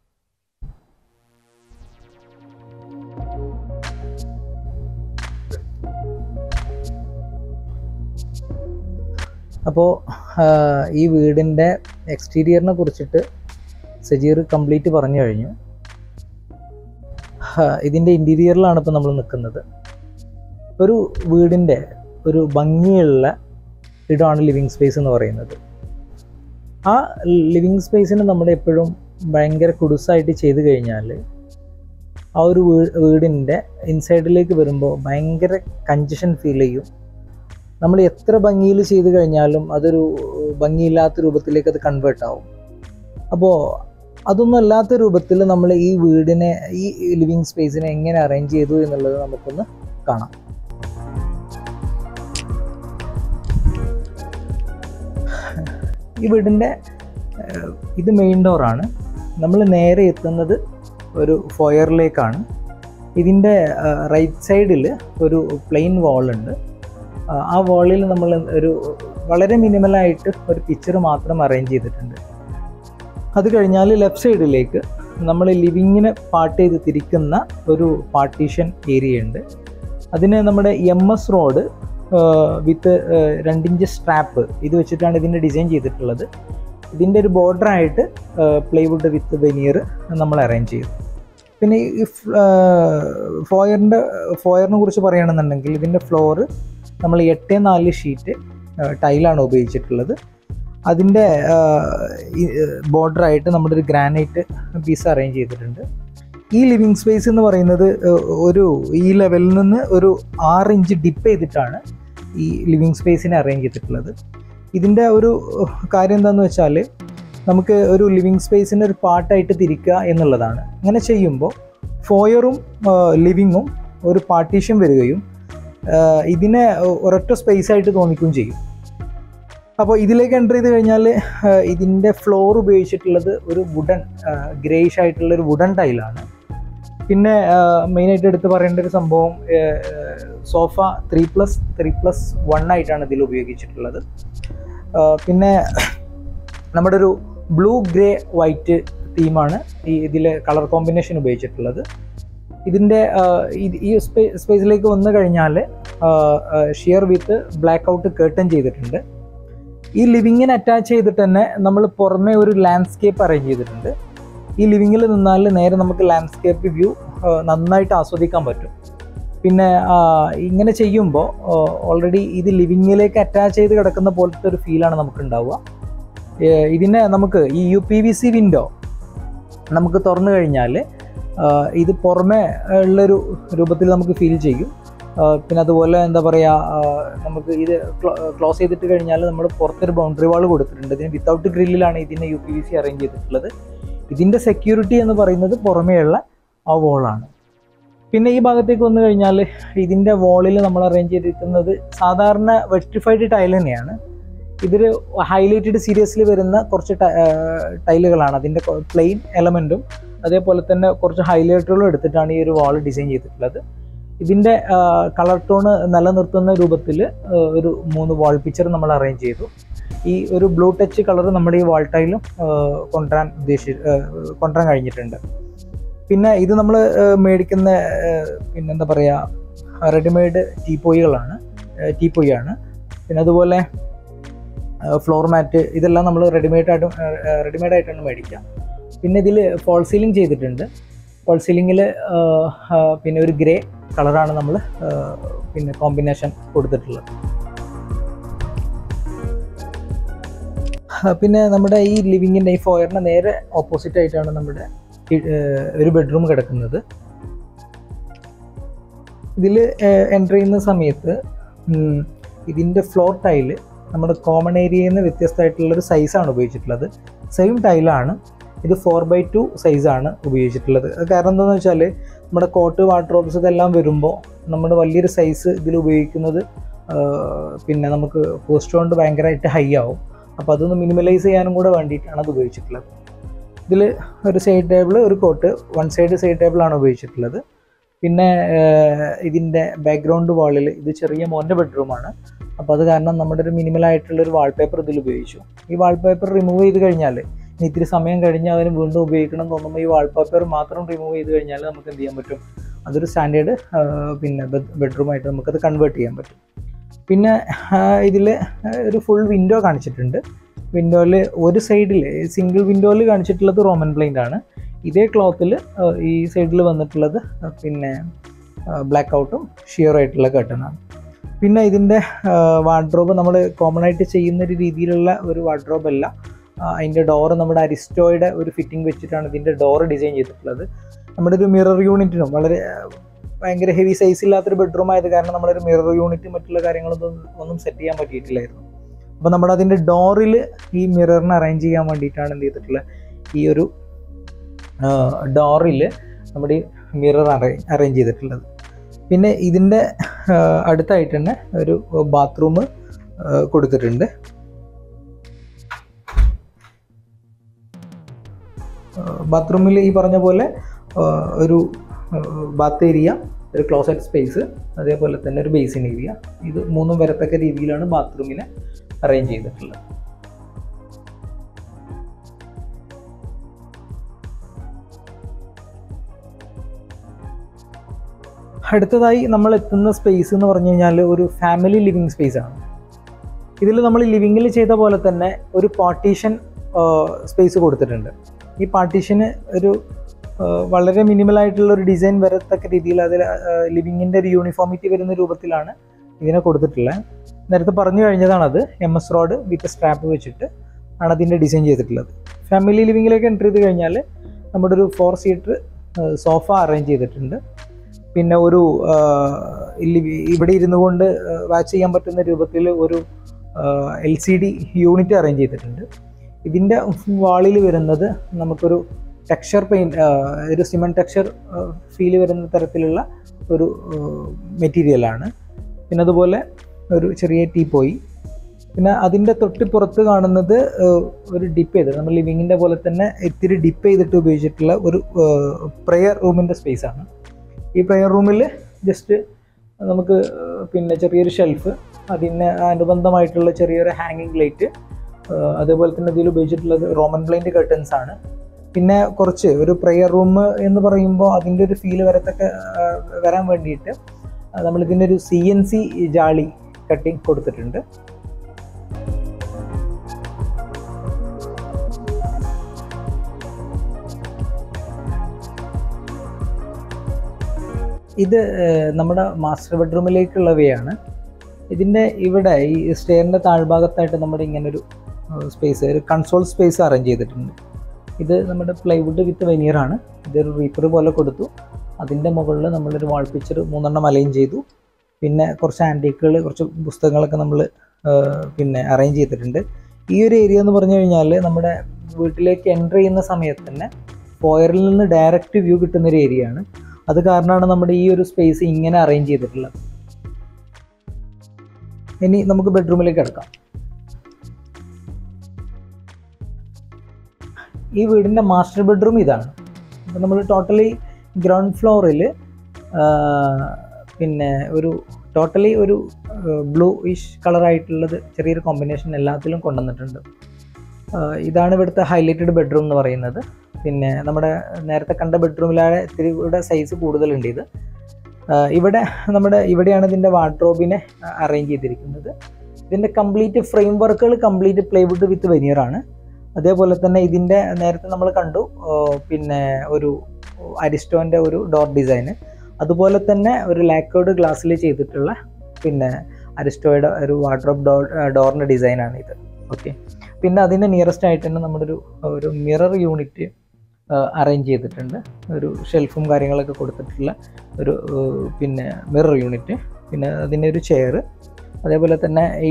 അപ്പോൾ ഈ വീടിൻ്റെ എക്സ്റ്റീരിയറിനെ കുറിച്ചിട്ട് സജീർ കംപ്ലീറ്റ് പറഞ്ഞു കഴിഞ്ഞു ഇതിൻ്റെ ഇൻറ്റീരിയറിലാണ് ഇപ്പോൾ നമ്മൾ നിൽക്കുന്നത് ഒരു വീടിൻ്റെ ഒരു ഭംഗിയുള്ള ഇടമാണ് ലിവിങ് സ്പേസ് എന്ന് പറയുന്നത് ആ ലിവിങ് സ്പേസിന് നമ്മൾ എപ്പോഴും ഭയങ്കര കുടുസായിട്ട് ചെയ്ത് കഴിഞ്ഞാൽ ആ ഒരു വീ വീടിൻ്റെ ഇൻസൈഡിലേക്ക് വരുമ്പോൾ ഭയങ്കര കഞ്ചഷൻ ഫീൽ ചെയ്യും നമ്മൾ എത്ര ഭംഗിയിൽ ചെയ്ത് കഴിഞ്ഞാലും അതൊരു ഭംഗിയില്ലാത്ത രൂപത്തിലേക്ക് അത് കൺവേർട്ട് ആവും അപ്പോൾ അതൊന്നും അല്ലാത്ത രൂപത്തിൽ നമ്മൾ ഈ വീടിനെ ഈ ലിവിങ് സ്പേസിനെ എങ്ങനെ അറേഞ്ച് ചെയ്തു എന്നുള്ളത് നമുക്കൊന്ന് കാണാം ഈ വീടിൻ്റെ ഏഹ്, ഇത് മെയിൻ ഡോറാണ് നമ്മൾ നേരെ എത്തുന്നത് ഒരു ഫോയറിലേക്കാണ് ഇതിൻ്റെ റൈറ്റ് സൈഡിൽ ഒരു പ്ലെയിൻ വാളുണ്ട് ആ വാളിൽ നമ്മൾ ഒരു വളരെ മിനിമലായിട്ട് ഒരു പിക്ചർ മാത്രം അറേഞ്ച് ചെയ്തിട്ടുണ്ട് അത് കഴിഞ്ഞാൽ ലെഫ്റ്റ് സൈഡിലേക്ക് നമ്മൾ ലിവിങ്ങിന് പാർട്ട് ചെയ്ത് തിരിക്കുന്ന ഒരു പാർട്ടീഷൻ ഏരിയ ഉണ്ട് അതിന് നമ്മുടെ എം എസ് റോഡ് വിത്ത് രണ്ടിഞ്ച് സ്ട്രാപ്പ് ഇത് വെച്ചിട്ടാണ് ഇതിൻ്റെ ഡിസൈൻ ചെയ്തിട്ടുള്ളത് ഇതിൻ്റെ ഒരു ബോർഡറായിട്ട് പ്ലൈവുഡ് വിത്ത് വെനിയർ നമ്മൾ അറേഞ്ച് ചെയ്തു പിന്നെ ഈ ഫോയറിൻ്റെ ഫോയറിനെ കുറിച്ച് പറയുകയാണെന്നുണ്ടെങ്കിൽ ഇതിൻ്റെ ഫ്ലോറ് നമ്മൾ എട്ട് നാല് ഷീറ്റ് ടൈലാണ് ഉപയോഗിച്ചിട്ടുള്ളത് അതിൻ്റെ ബോർഡറായിട്ട് നമ്മുടെ ഒരു ഗ്രാനൈറ്റ് പീസ് അറേഞ്ച് ചെയ്തിട്ടുണ്ട് ഈ ലിവിങ് സ്പേസ് എന്ന് പറയുന്നത് ഏഹ്, ഒരു ഈ ലെവലിൽ നിന്ന് ഒരു ആറ് ഇഞ്ച് ഡിപ്പ് ചെയ്തിട്ടാണ് ഈ ലിവിങ് സ്പേസിനെ അറേഞ്ച് ചെയ്തിട്ടുള്ളത് ഇതിൻ്റെ ഒരു കാര്യം എന്താണെന്ന് വെച്ചാൽ നമുക്ക് ഒരു ലിവിങ് സ്പേസിനെ ഒരു പാർട്ടായിട്ട് തിരിക്കുക എന്നുള്ളതാണ് അങ്ങനെ ചെയ്യുമ്പോൾ ഫോയറും ലിവിങ്ങും ഒരു പാർട്ടീഷൻ വരികയും ആഹ് ഇതിനെ ഒരൊറ്റ സ്പേസ് ആയിട്ട് തോന്നിക്കുകയും ചെയ്യും അപ്പോൾ ഇതിലേക്ക് എൻ്റർ ചെയ്ത് കഴിഞ്ഞാൽ ഇതിൻ്റെ ഫ്ലോർ ഉപയോഗിച്ചിട്ടുള്ളത് ഒരു വുഡൻ ഗ്രേഷ് ആയിട്ടുള്ള ഒരു വുഡൻ ടൈലാണ് പിന്നെ മെയിനായിട്ട് എടുത്ത് പറയേണ്ട ഒരു സംഭവം sofa three plus three plus one ആയിട്ടാണ് ഇതിൽ ഉപയോഗിച്ചിട്ടുള്ളത് ആ, പിന്നെ നമ്മുടെ ഒരു ബ്ലൂ ഗ്രേ വൈറ്റ് തീമാണ് ഈ ഇതിലെ കളർ കോമ്പിനേഷൻ ഉപയോഗിച്ചിട്ടുള്ളത് ഇതിൻ്റെ ആ, ഇത് ഈ സ്പേ സ്പേസിലേക്ക് വന്നു കഴിഞ്ഞാൽ sheer with blackout curtain ചെയ്തിട്ടുണ്ട് ഈ ലിവിങ്ങിന് അറ്റാച്ച് ചെയ്തിട്ട് തന്നെ നമ്മൾ പുറമേ ഒരു ലാൻഡ്സ്കേപ്പ് അറേഞ്ച് ചെയ്തിട്ടുണ്ട് ഈ ലിവിങ്ങിൽ നിന്നാൽ നേരെ നമുക്ക് ലാൻഡ്സ്കേപ്പ് വ്യൂ നന്നായിട്ട് ആസ്വദിക്കാൻ പറ്റും പിന്നെ ആ, ഇങ്ങനെ ചെയ്യുമ്പോൾ ഓൾറെഡി ഇത് ലിവിങ്ങിലേക്ക് അറ്റാച്ച് ചെയ്ത് കിടക്കുന്ന പോലത്തെ ഒരു ഫീലാണ് നമുക്ക് ഉണ്ടാവുക ഏഹ് ഇതിനെ നമുക്ക് ഈ U P V C window നമുക്ക് തുറന്നു കഴിഞ്ഞാൽ ഇത് പുറമേ ഉള്ളൊരു രൂപത്തിൽ നമുക്ക് ഫീൽ ചെയ്യും ആ, പിന്നെ അതുപോലെ എന്താ പറയുക നമുക്ക് ഇത് ക്ലോസ് ചെയ്തിട്ട് കഴിഞ്ഞാൽ നമ്മൾ പുറത്തൊരു ബൗണ്ടറി വാൾ കൊടുത്തിട്ടുണ്ട് ഇതിന് വിത്തൗട്ട് ഗ്രില്ലിലാണ് ഇതിനെ U P V C arrange ചെയ്തിട്ടുള്ളത് ഇതിൻ്റെ സെക്യൂരിറ്റി എന്ന് പറയുന്നത് പുറമേയുള്ള ആ വോളാണ് പിന്നെ ഈ ഭാഗത്തേക്ക് വന്നു കഴിഞ്ഞാൽ ഇതിൻ്റെ വോളിൽ നമ്മൾ അറേഞ്ച് ചെയ്തിരിക്കുന്നത് സാധാരണ വെട്രിഫൈഡ് ടൈൽ തന്നെയാണ് ഇതിൽ ഹൈലൈറ്റഡ് സീരിയസിൽ വരുന്ന കുറച്ച് ടൈലുകളാണ് അതിൻ്റെ പ്ലെയിൻ എലമെൻറ്റും അതേപോലെ തന്നെ കുറച്ച് ഹൈലൈറ്റുകളും എടുത്തിട്ടാണ് ഈ ഒരു വാൾ ഡിസൈൻ ചെയ്തിട്ടുള്ളത് ഇതിൻ്റെ കളർ ടോണ് നിലനിർത്തുന്ന രൂപത്തിൽ ഒരു മൂന്ന് വാൾ പിക്ചർ നമ്മൾ അറേഞ്ച് ചെയ്തു ഈ ഒരു ബ്ലൂ ടച്ച് കളർ നമ്മുടെ ഈ വാൾ ടൈലും കൊണ്ടുവരാൻ ഉദ്ദേശി കൊണ്ടുവരാൻ കഴിഞ്ഞിട്ടുണ്ട് പിന്നെ ഇത് നമ്മൾ മേടിക്കുന്ന ഏഹ്, പിന്നെ എന്താ പറയുക റെഡിമെയ്ഡ് ടീപ്പോയികളാണ് ടീപ്പോയാണ് പിന്നെ അതുപോലെ ഫ്ലോർ മാറ്റ് ഇതെല്ലാം നമ്മൾ റെഡിമെയ്ഡ് ആയിട്ട് റെഡിമെയ്ഡ് ആയിട്ടാണ് മേടിക്കുക പിന്നെ ഇതിൽ ഫോൾ സീലിംഗ് ചെയ്തിട്ടുണ്ട് ഫോൾ സീലിങ്ങിൽ പിന്നെ ഒരു ഗ്രേ കളറാണ് നമ്മൾ പിന്നെ കോമ്പിനേഷൻ കൊടുത്തിട്ടുള്ളത് ആ, പിന്നെ നമ്മുടെ ഈ ലിവിങ്ങിൻ്റെ ഈ ഫോയറിന് നേരെ ഓപ്പോസിറ്റ് ആയിട്ടാണ് നമ്മുടെ ഈ, ഏഹ്, ഒരു ബെഡ്റൂം കിടക്കുന്നത് ഇതിൽ എൻ്റർ ചെയ്യുന്ന സമയത്ത് ഉം, ഇതിൻ്റെ ഫ്ലോർ ടൈല് നമ്മുടെ കോമൺ ഏരിയയിൽ നിന്ന് വ്യത്യസ്തമായിട്ടുള്ളൊരു സൈസാണ് ഉപയോഗിച്ചിട്ടുള്ളത് സെയിം ടൈലാണ് ഇത് ഫോർ ബൈ ടു സൈസാണ് ഉപയോഗിച്ചിട്ടുള്ളത് അത് കാരണം എന്താണെന്ന് വെച്ചാൽ നമ്മുടെ കോട്ട് വാട്ടറോബ്സ് ഇതെല്ലാം വരുമ്പോൾ നമ്മുടെ വലിയൊരു സൈസ് ഇതിൽ ഉപയോഗിക്കുന്നത് ആ, പിന്നെ നമുക്ക് കോസ്റ്റ് കൊണ്ട് ഭയങ്കരമായിട്ട് ഹൈ ആവും അപ്പോൾ അതൊന്ന് മിനിമലൈസ് ചെയ്യാനും കൂടെ വേണ്ടിയിട്ടാണ് അത് ഉപയോഗിച്ചിട്ടുള്ളത് ഇതിൽ ഒരു സൈഡ് ടേബിൾ ഒരു കോട്ട് വൺ സൈഡ് സൈഡ് ടേബിളാണ് ഉപയോഗിച്ചിട്ടുള്ളത് പിന്നെ ഇതിൻ്റെ ബാക്ക്ഗ്രൗണ്ട് വാളിൽ ഇത് ചെറിയ മോൻ്റെ ബെഡ്റൂമാണ് അപ്പോൾ അത് കാരണം നമ്മുടെ ഒരു മിനിമൽ ആയിട്ടുള്ള ഒരു വാൾപേപ്പർ ഇതിൽ ഉപയോഗിച്ചു ഈ വാൾപേപ്പർ റിമൂവ് ചെയ്ത് കഴിഞ്ഞാൽ ഇനി ഇത്തിരി സമയം കഴിഞ്ഞ് അതിന് വീണ്ടും ഉപയോഗിക്കണം എന്ന് തോന്നുമ്പോൾ ഈ വാൾപേപ്പർ മാത്രം റിമൂവ് ചെയ്ത് കഴിഞ്ഞാൽ നമുക്ക് എന്ത് ചെയ്യാൻ പറ്റും അതൊരു സ്റ്റാൻഡേർഡ് പിന്നെ ബെഡ്റൂമായിട്ട് നമുക്കത് കൺവേർട്ട് ചെയ്യാൻ പറ്റും പിന്നെ ഇതിൽ ഒരു ഫുൾ വിൻഡോ കാണിച്ചിട്ടുണ്ട് വിൻഡോയിൽ ഒരു സൈഡിൽ സിംഗിൾ വിൻഡോയിൽ കാണിച്ചിട്ടുള്ളത് റോമൻ ബ്ലൈൻഡ് ആണ് ഇതേ ക്ലോത്തിൽ ഈ സൈഡിൽ വന്നിട്ടുള്ളത് പിന്നെ ബ്ലാക്ക് ഔട്ടും ഷിയർ ആയിട്ടുള്ള കർട്ടനാണ് പിന്നെ ഇതിൻ്റെ വാർഡ്രോബ് നമ്മൾ കോമൺ ആയിട്ട് ചെയ്യുന്ന ഒരു രീതിയിലുള്ള ഒരു വാർഡ്രോബ് അല്ല ആ, അതിൻ്റെ ഡോറ് നമ്മുടെ അരിസ്റ്റോയുടെ ഒരു ഫിറ്റിംഗ് വെച്ചിട്ടാണ് ഇതിൻ്റെ ഡോറ് ഡിസൈൻ ചെയ്തിട്ടുള്ളത് നമ്മുടെ ഒരു മിറർ യൂണിറ്റിനും വളരെ ആ, ഭയങ്കര ഹെവി സൈസ് ഇല്ലാത്തൊരു ബെഡ്റൂം ആയത് കാരണം നമ്മളൊരു മിറർ യൂണിറ്റ് മറ്റുള്ള കാര്യങ്ങളൊന്നും ഒന്നും സെറ്റ് ചെയ്യാൻ പറ്റിയിട്ടില്ലായിരുന്നു അപ്പോൾ നമ്മൾ അതിൻ്റെ ഡോറിൽ ഈ മിററിനെ അറേഞ്ച് ചെയ്യാൻ വേണ്ടിയിട്ടാണ് എന്ത് ചെയ്തിട്ടുള്ളത് ഈ ഒരു ഡോറിൽ നമ്മുടെ ഈ മിറർ അറേഞ്ച് ചെയ്തിട്ടുള്ളത് പിന്നെ ഇതിൻ്റെ അടുത്തായിട്ട് തന്നെ ഒരു ബാത്റൂം കൊടുത്തിട്ടുണ്ട് ബാത്റൂമിൽ ഈ പറഞ്ഞ പോലെ ആ, ഒരു ബാത്ത് ഏരിയ ഒരു ക്ലോസറ്റ് സ്പേസ് അതേപോലെ തന്നെ ഒരു ബേസിൻ ഏരിയ ഇത് മൂന്നും വരത്തക്ക രീതിയിലാണ് ബാത്റൂമിനെ അറേഞ്ച് ചെയ്തിട്ടുള്ളത് അടുത്തതായി നമ്മൾ എത്തുന്ന സ്പേസ് എന്ന് പറഞ്ഞു കഴിഞ്ഞാൽ ഒരു ഫാമിലി ലിവിങ് സ്പേസ് ആണ് ഇതിൽ നമ്മൾ ലിവിങ്ങിൽ ചെയ്ത പോലെ തന്നെ ഒരു പാർട്ടീഷൻ സ്പേസ് കൊടുത്തിട്ടുണ്ട് ഈ പാർട്ടീഷന് ഒരു ആ, വളരെ മിനിമൽ ആയിട്ടുള്ള ഒരു ഡിസൈൻ വരത്തക്ക രീതിയിൽ അതിൽ ലിവിങ്ങിൻ്റെ ഒരു യൂണിഫോമിറ്റി വരുന്ന രൂപത്തിലാണ് ഇതിനെ കൊടുത്തിട്ടുള്ളത് നേരത്തെ പറഞ്ഞു കഴിഞ്ഞതാണത് M S rod with strap വെച്ചിട്ട് ആണ് അതിൻ്റെ ഡിസൈൻ ചെയ്തിട്ടുള്ളത് ഫാമിലി ലിവിങ്ങിലേക്ക് എൻ്റർ ചെയ്ത് കഴിഞ്ഞാൽ നമ്മുടെ ഒരു ഫോർ സീറ്റർ സോഫ അറേഞ്ച് ചെയ്തിട്ടുണ്ട് പിന്നെ ഒരു ആ, ഇല്ലി- ഇവിടെ ഇരുന്നു കൊണ്ട് വാച്ച് ചെയ്യാൻ പറ്റുന്ന രൂപത്തിൽ ഒരു L C D unit arrange ചെയ്തിട്ടുണ്ട് ഇതിൻ്റെ വാളിൽ വരുന്നത് നമുക്കൊരു ടെക്സ്ചർ പെയിൻറ് ഒരു സിമെൻറ്റ് ടെക്സ്ചർ ഫീൽ വരുന്ന തരത്തിലുള്ള ഒരു മെറ്റീരിയലാണ് പിന്നെ അതുപോലെ ഒരു ചെറിയ ടീ പോയി പിന്നെ അതിൻ്റെ തൊട്ട് പുറത്ത് കാണുന്നത് ഏഹ്, ഒരു ഡിപ്പ് ചെയ്ത് നമ്മൾ ലിവിങ്ങിൻ്റെ പോലെ തന്നെ ഇത്തിരി ഡിപ്പ് ചെയ്തിട്ട് ഉപയോഗിച്ചിട്ടുള്ള ഒരു പ്രെയർ റൂമിൻ്റെ സ്പേസ് ആണ് ഈ പ്രെയർ റൂമിൽ ജസ്റ്റ് നമുക്ക് ഏഹ്, പിന്നെ ചെറിയൊരു ഷെൽഫ് അതിന് അനുബന്ധമായിട്ടുള്ള ചെറിയൊരു ഹാങ്ങിങ് ലൈറ്റ് അതേപോലെ തന്നെ ഇതിൽ ഉപയോഗിച്ചിട്ടുള്ളത് റോമൻ ബ്ലൈൻഡ് കർട്ടൻസ് ആണ് പിന്നെ കുറച്ച് ഒരു പ്രെയർ റൂം എന്ന് പറയുമ്പോൾ അതിൻ്റെ ഒരു ഫീൽ വരത്തക്ക ആ, വരാൻ വേണ്ടിയിട്ട് നമ്മൾ ഇതിൻ്റെ ഒരു C N C jaali cutting കൊടുത്തിട്ടുണ്ട് ഇത് ഏഹ്, നമ്മുടെ മാസ്റ്റർ ബെഡ്റൂമിലേക്കുള്ളവയാണ് ഇതിൻ്റെ ഇവിടെ ഈ സ്റ്റെയറിൻ്റെ താഴ്ഭാഗത്തായിട്ട് നമ്മുടെ ഇങ്ങനൊരു സ്പേസ് ഒരു കൺസോൾ സ്പേസ് അറേഞ്ച് ചെയ്തിട്ടുണ്ട് ഇത് നമ്മുടെ പ്ലൈവുഡ് വിത്ത് വെനിയർ ആണ് ഇതൊരു റീപ്പർ പോലെ കൊടുത്തു അതിൻ്റെ മുകളിൽ നമ്മളൊരു വാൾ പിക്ചർ മൂന്നെണ്ണം അലൈൻ ചെയ്തു പിന്നെ കുറച്ച് ആൻറ്റീക്കുകൾ കുറച്ച് പുസ്തകങ്ങളൊക്കെ നമ്മൾ പിന്നെ അറേഞ്ച് ചെയ്തിട്ടുണ്ട് ഈ ഒരു ഏരിയ എന്ന് പറഞ്ഞു കഴിഞ്ഞാൽ നമ്മുടെ വീട്ടിലേക്ക് എൻ്റർ ചെയ്യുന്ന സമയത്ത് തന്നെ ഫോയറിൽ നിന്ന് ഡയറക്റ്റ് വ്യൂ കിട്ടുന്ന ഒരു ഏരിയ ആണ് അത് കാരണമാണ് നമ്മുടെ ഈ ഒരു സ്പേസ് ഇങ്ങനെ അറേഞ്ച് ചെയ്തിട്ടുള്ളത് ഇനി നമുക്ക് ബെഡ്റൂമിലേക്ക് കിടക്കാം ഈ വീടിൻ്റെ മാസ്റ്റർ ബെഡ്റൂം ഇതാണ് അപ്പോൾ നമ്മൾ ടോട്ടലി ഗ്രൗണ്ട് ഫ്ലോറിൽ പിന്നെ ഒരു ടോട്ടലി ഒരു ബ്ലൂ ഇഷ് കളറായിട്ടുള്ളത് ചെറിയൊരു കോമ്പിനേഷൻ എല്ലാത്തിലും കൊണ്ടുവന്നിട്ടുണ്ട് ആ, ഇതാണ് ഇവിടുത്തെ ഹൈലൈറ്റഡ് ബെഡ്റൂം എന്ന് പറയുന്നത് പിന്നെ നമ്മുടെ നേരത്തെ കണ്ട ബെഡ്റൂമിലാണ് ഇത്തിരി കൂടെ സൈസ് കൂടുതലുണ്ട് ഇത് ആ, ഇവിടെ നമ്മുടെ ഇവിടെയാണ് ഇതിൻ്റെ വാർഡ്രോബിനെ അറേഞ്ച് ചെയ്തിരിക്കുന്നത് ഇതിൻ്റെ കംപ്ലീറ്റ് ഫ്രെയിം വർക്കുകൾ കംപ്ലീറ്റ് പ്ലൈവുഡ് വിത്ത് വെനിയർ ആണ് അതേപോലെ തന്നെ ഇതിൻ്റെ നേരത്തെ നമ്മൾ കണ്ടു ആ, പിന്നെ ഒരു അരിസ്റ്റോൻ്റെ ഒരു ഡോർ ഡിസൈന് അതുപോലെ തന്നെ ഒരു ലാക്കേർഡ് ഗ്ലാസ്സിൽ ചെയ്തിട്ടുള്ള പിന്നെ അരിസ്റ്റോയുടെ ഒരു വാർഡ്രോബ് ഡോർ ഡോറിൻ്റെ ഡിസൈനാണ് ഇത് ഓക്കെ പിന്നെ അതിൻ്റെ നിയറസ്റ്റ് ആയിട്ട് തന്നെ നമ്മുടെ ഒരു ഒരു മിറർ യൂണിറ്റ് അറേഞ്ച് ചെയ്തിട്ടുണ്ട് ഒരു ഷെൽഫും കാര്യങ്ങളൊക്കെ കൊടുത്തിട്ടുള്ള ഒരു ഏഹ്, പിന്നെ മിറർ യൂണിറ്റ് പിന്നെ അതിൻ്റെ ഒരു ചെയർ അതേപോലെ തന്നെ ഈ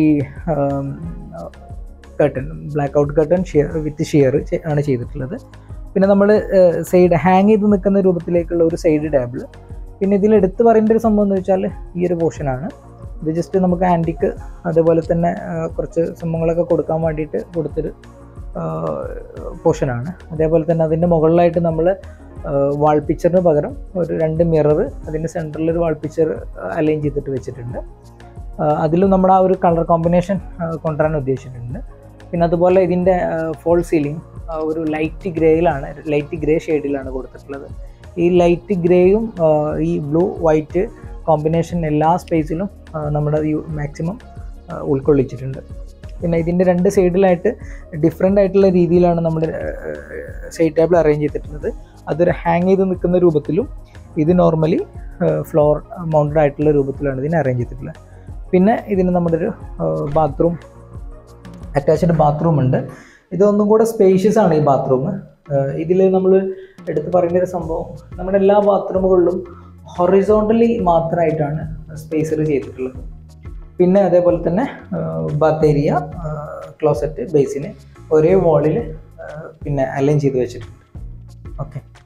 curtain blackout curtain sheer with sheer ആണ് ചെയ്തിട്ടുള്ളത് പിന്നെ നമ്മൾ സൈഡ് ഹാങ് ചെയ്ത് നിൽക്കുന്ന രൂപത്തിലേക്കുള്ള ഒരു സൈഡ് ടേബിൾ പിന്നെ ഇതിൽ എടുത്ത് പറയേണ്ട ഒരു സംഭവം എന്ന് വെച്ചാൽ ഈ ഒരു പോർഷനാണ് ഇത് ജസ്റ്റ് നമുക്ക് ആൻറ്റിക്ക് അതേപോലെ തന്നെ ആ, കുറച്ച് സംഭവങ്ങളൊക്കെ കൊടുക്കാൻ വേണ്ടിയിട്ട് കൊടുത്തൊരു പോർഷനാണ് അതേപോലെ തന്നെ അതിൻ്റെ മുകളിലായിട്ട് നമ്മൾ വാൾ പിക്ചറിന് പകരം ഒരു രണ്ട് മിറർ അതിൻ്റെ സെൻറ്ററിൽ ഒരു വാൾ പിക്ചർ അലൈൻ ചെയ്തിട്ട് വെച്ചിട്ടുണ്ട് ആ, അതിലും നമ്മൾ ആ ഒരു കളർ കോമ്പിനേഷൻ കൊണ്ടുവരാൻ ഉദ്ദേശിച്ചിട്ടുണ്ട് പിന്നെ അതുപോലെ ഇതിൻ്റെ ഫോൾ സീലിംഗ് ഒരു ലൈറ്റ് ഗ്രേയിലാണ് ലൈറ്റ് ഗ്രേ ഷെയ്ഡിലാണ് കൊടുത്തിട്ടുള്ളത് ഈ ലൈറ്റ് ഗ്രേയും ഈ ബ്ലൂ വൈറ്റ് കോമ്പിനേഷൻ എല്ലാ സ്പേസിലും നമ്മുടെ മാക്സിമം ഉൾക്കൊള്ളിച്ചിട്ടുണ്ട് പിന്നെ ഇതിൻ്റെ രണ്ട് സൈഡിലായിട്ട് ഡിഫറെൻ്റ് ആയിട്ടുള്ള രീതിയിലാണ് നമ്മുടെ സൈഡ് ടേബിൾ അറേഞ്ച് ചെയ്തിട്ടുള്ളത് അതൊരു ഹാങ് ചെയ്ത് നിൽക്കുന്ന രൂപത്തിലും ഇത് നോർമലി ഫ്ലോർ മൗണ്ടഡ് ആയിട്ടുള്ള രൂപത്തിലാണ് ഇതിനെ അറേഞ്ച് ചെയ്തിട്ടുള്ളത് പിന്നെ ഇതിന് നമ്മുടെ ഒരു ബാത്റൂം അറ്റാച്ച്ഡ് ബാത്റൂം ഉണ്ട് ഇതൊന്നും കൂടെ സ്പേഷ്യസ് ആണ് ഈ ബാത്റൂം ഇതിൽ നമ്മൾ എടുത്ത് പറയുന്ന ഒരു സംഭവം നമ്മുടെ എല്ലാ ബാത്റൂമുകളിലും ഹൊറിസോണ്ടലി മാത്രമായിട്ടാണ് സ്പേസർ ചെയ്തിട്ടുള്ളത് പിന്നെ അതേപോലെ തന്നെ ബാത്ത് ഏരിയ ക്ലോസറ്റ് ബേസിന് ഒരേ വാളിൽ പിന്നെ അലൈൻ ചെയ്ത് വെച്ചിട്ടുണ്ട് ഓക്കെ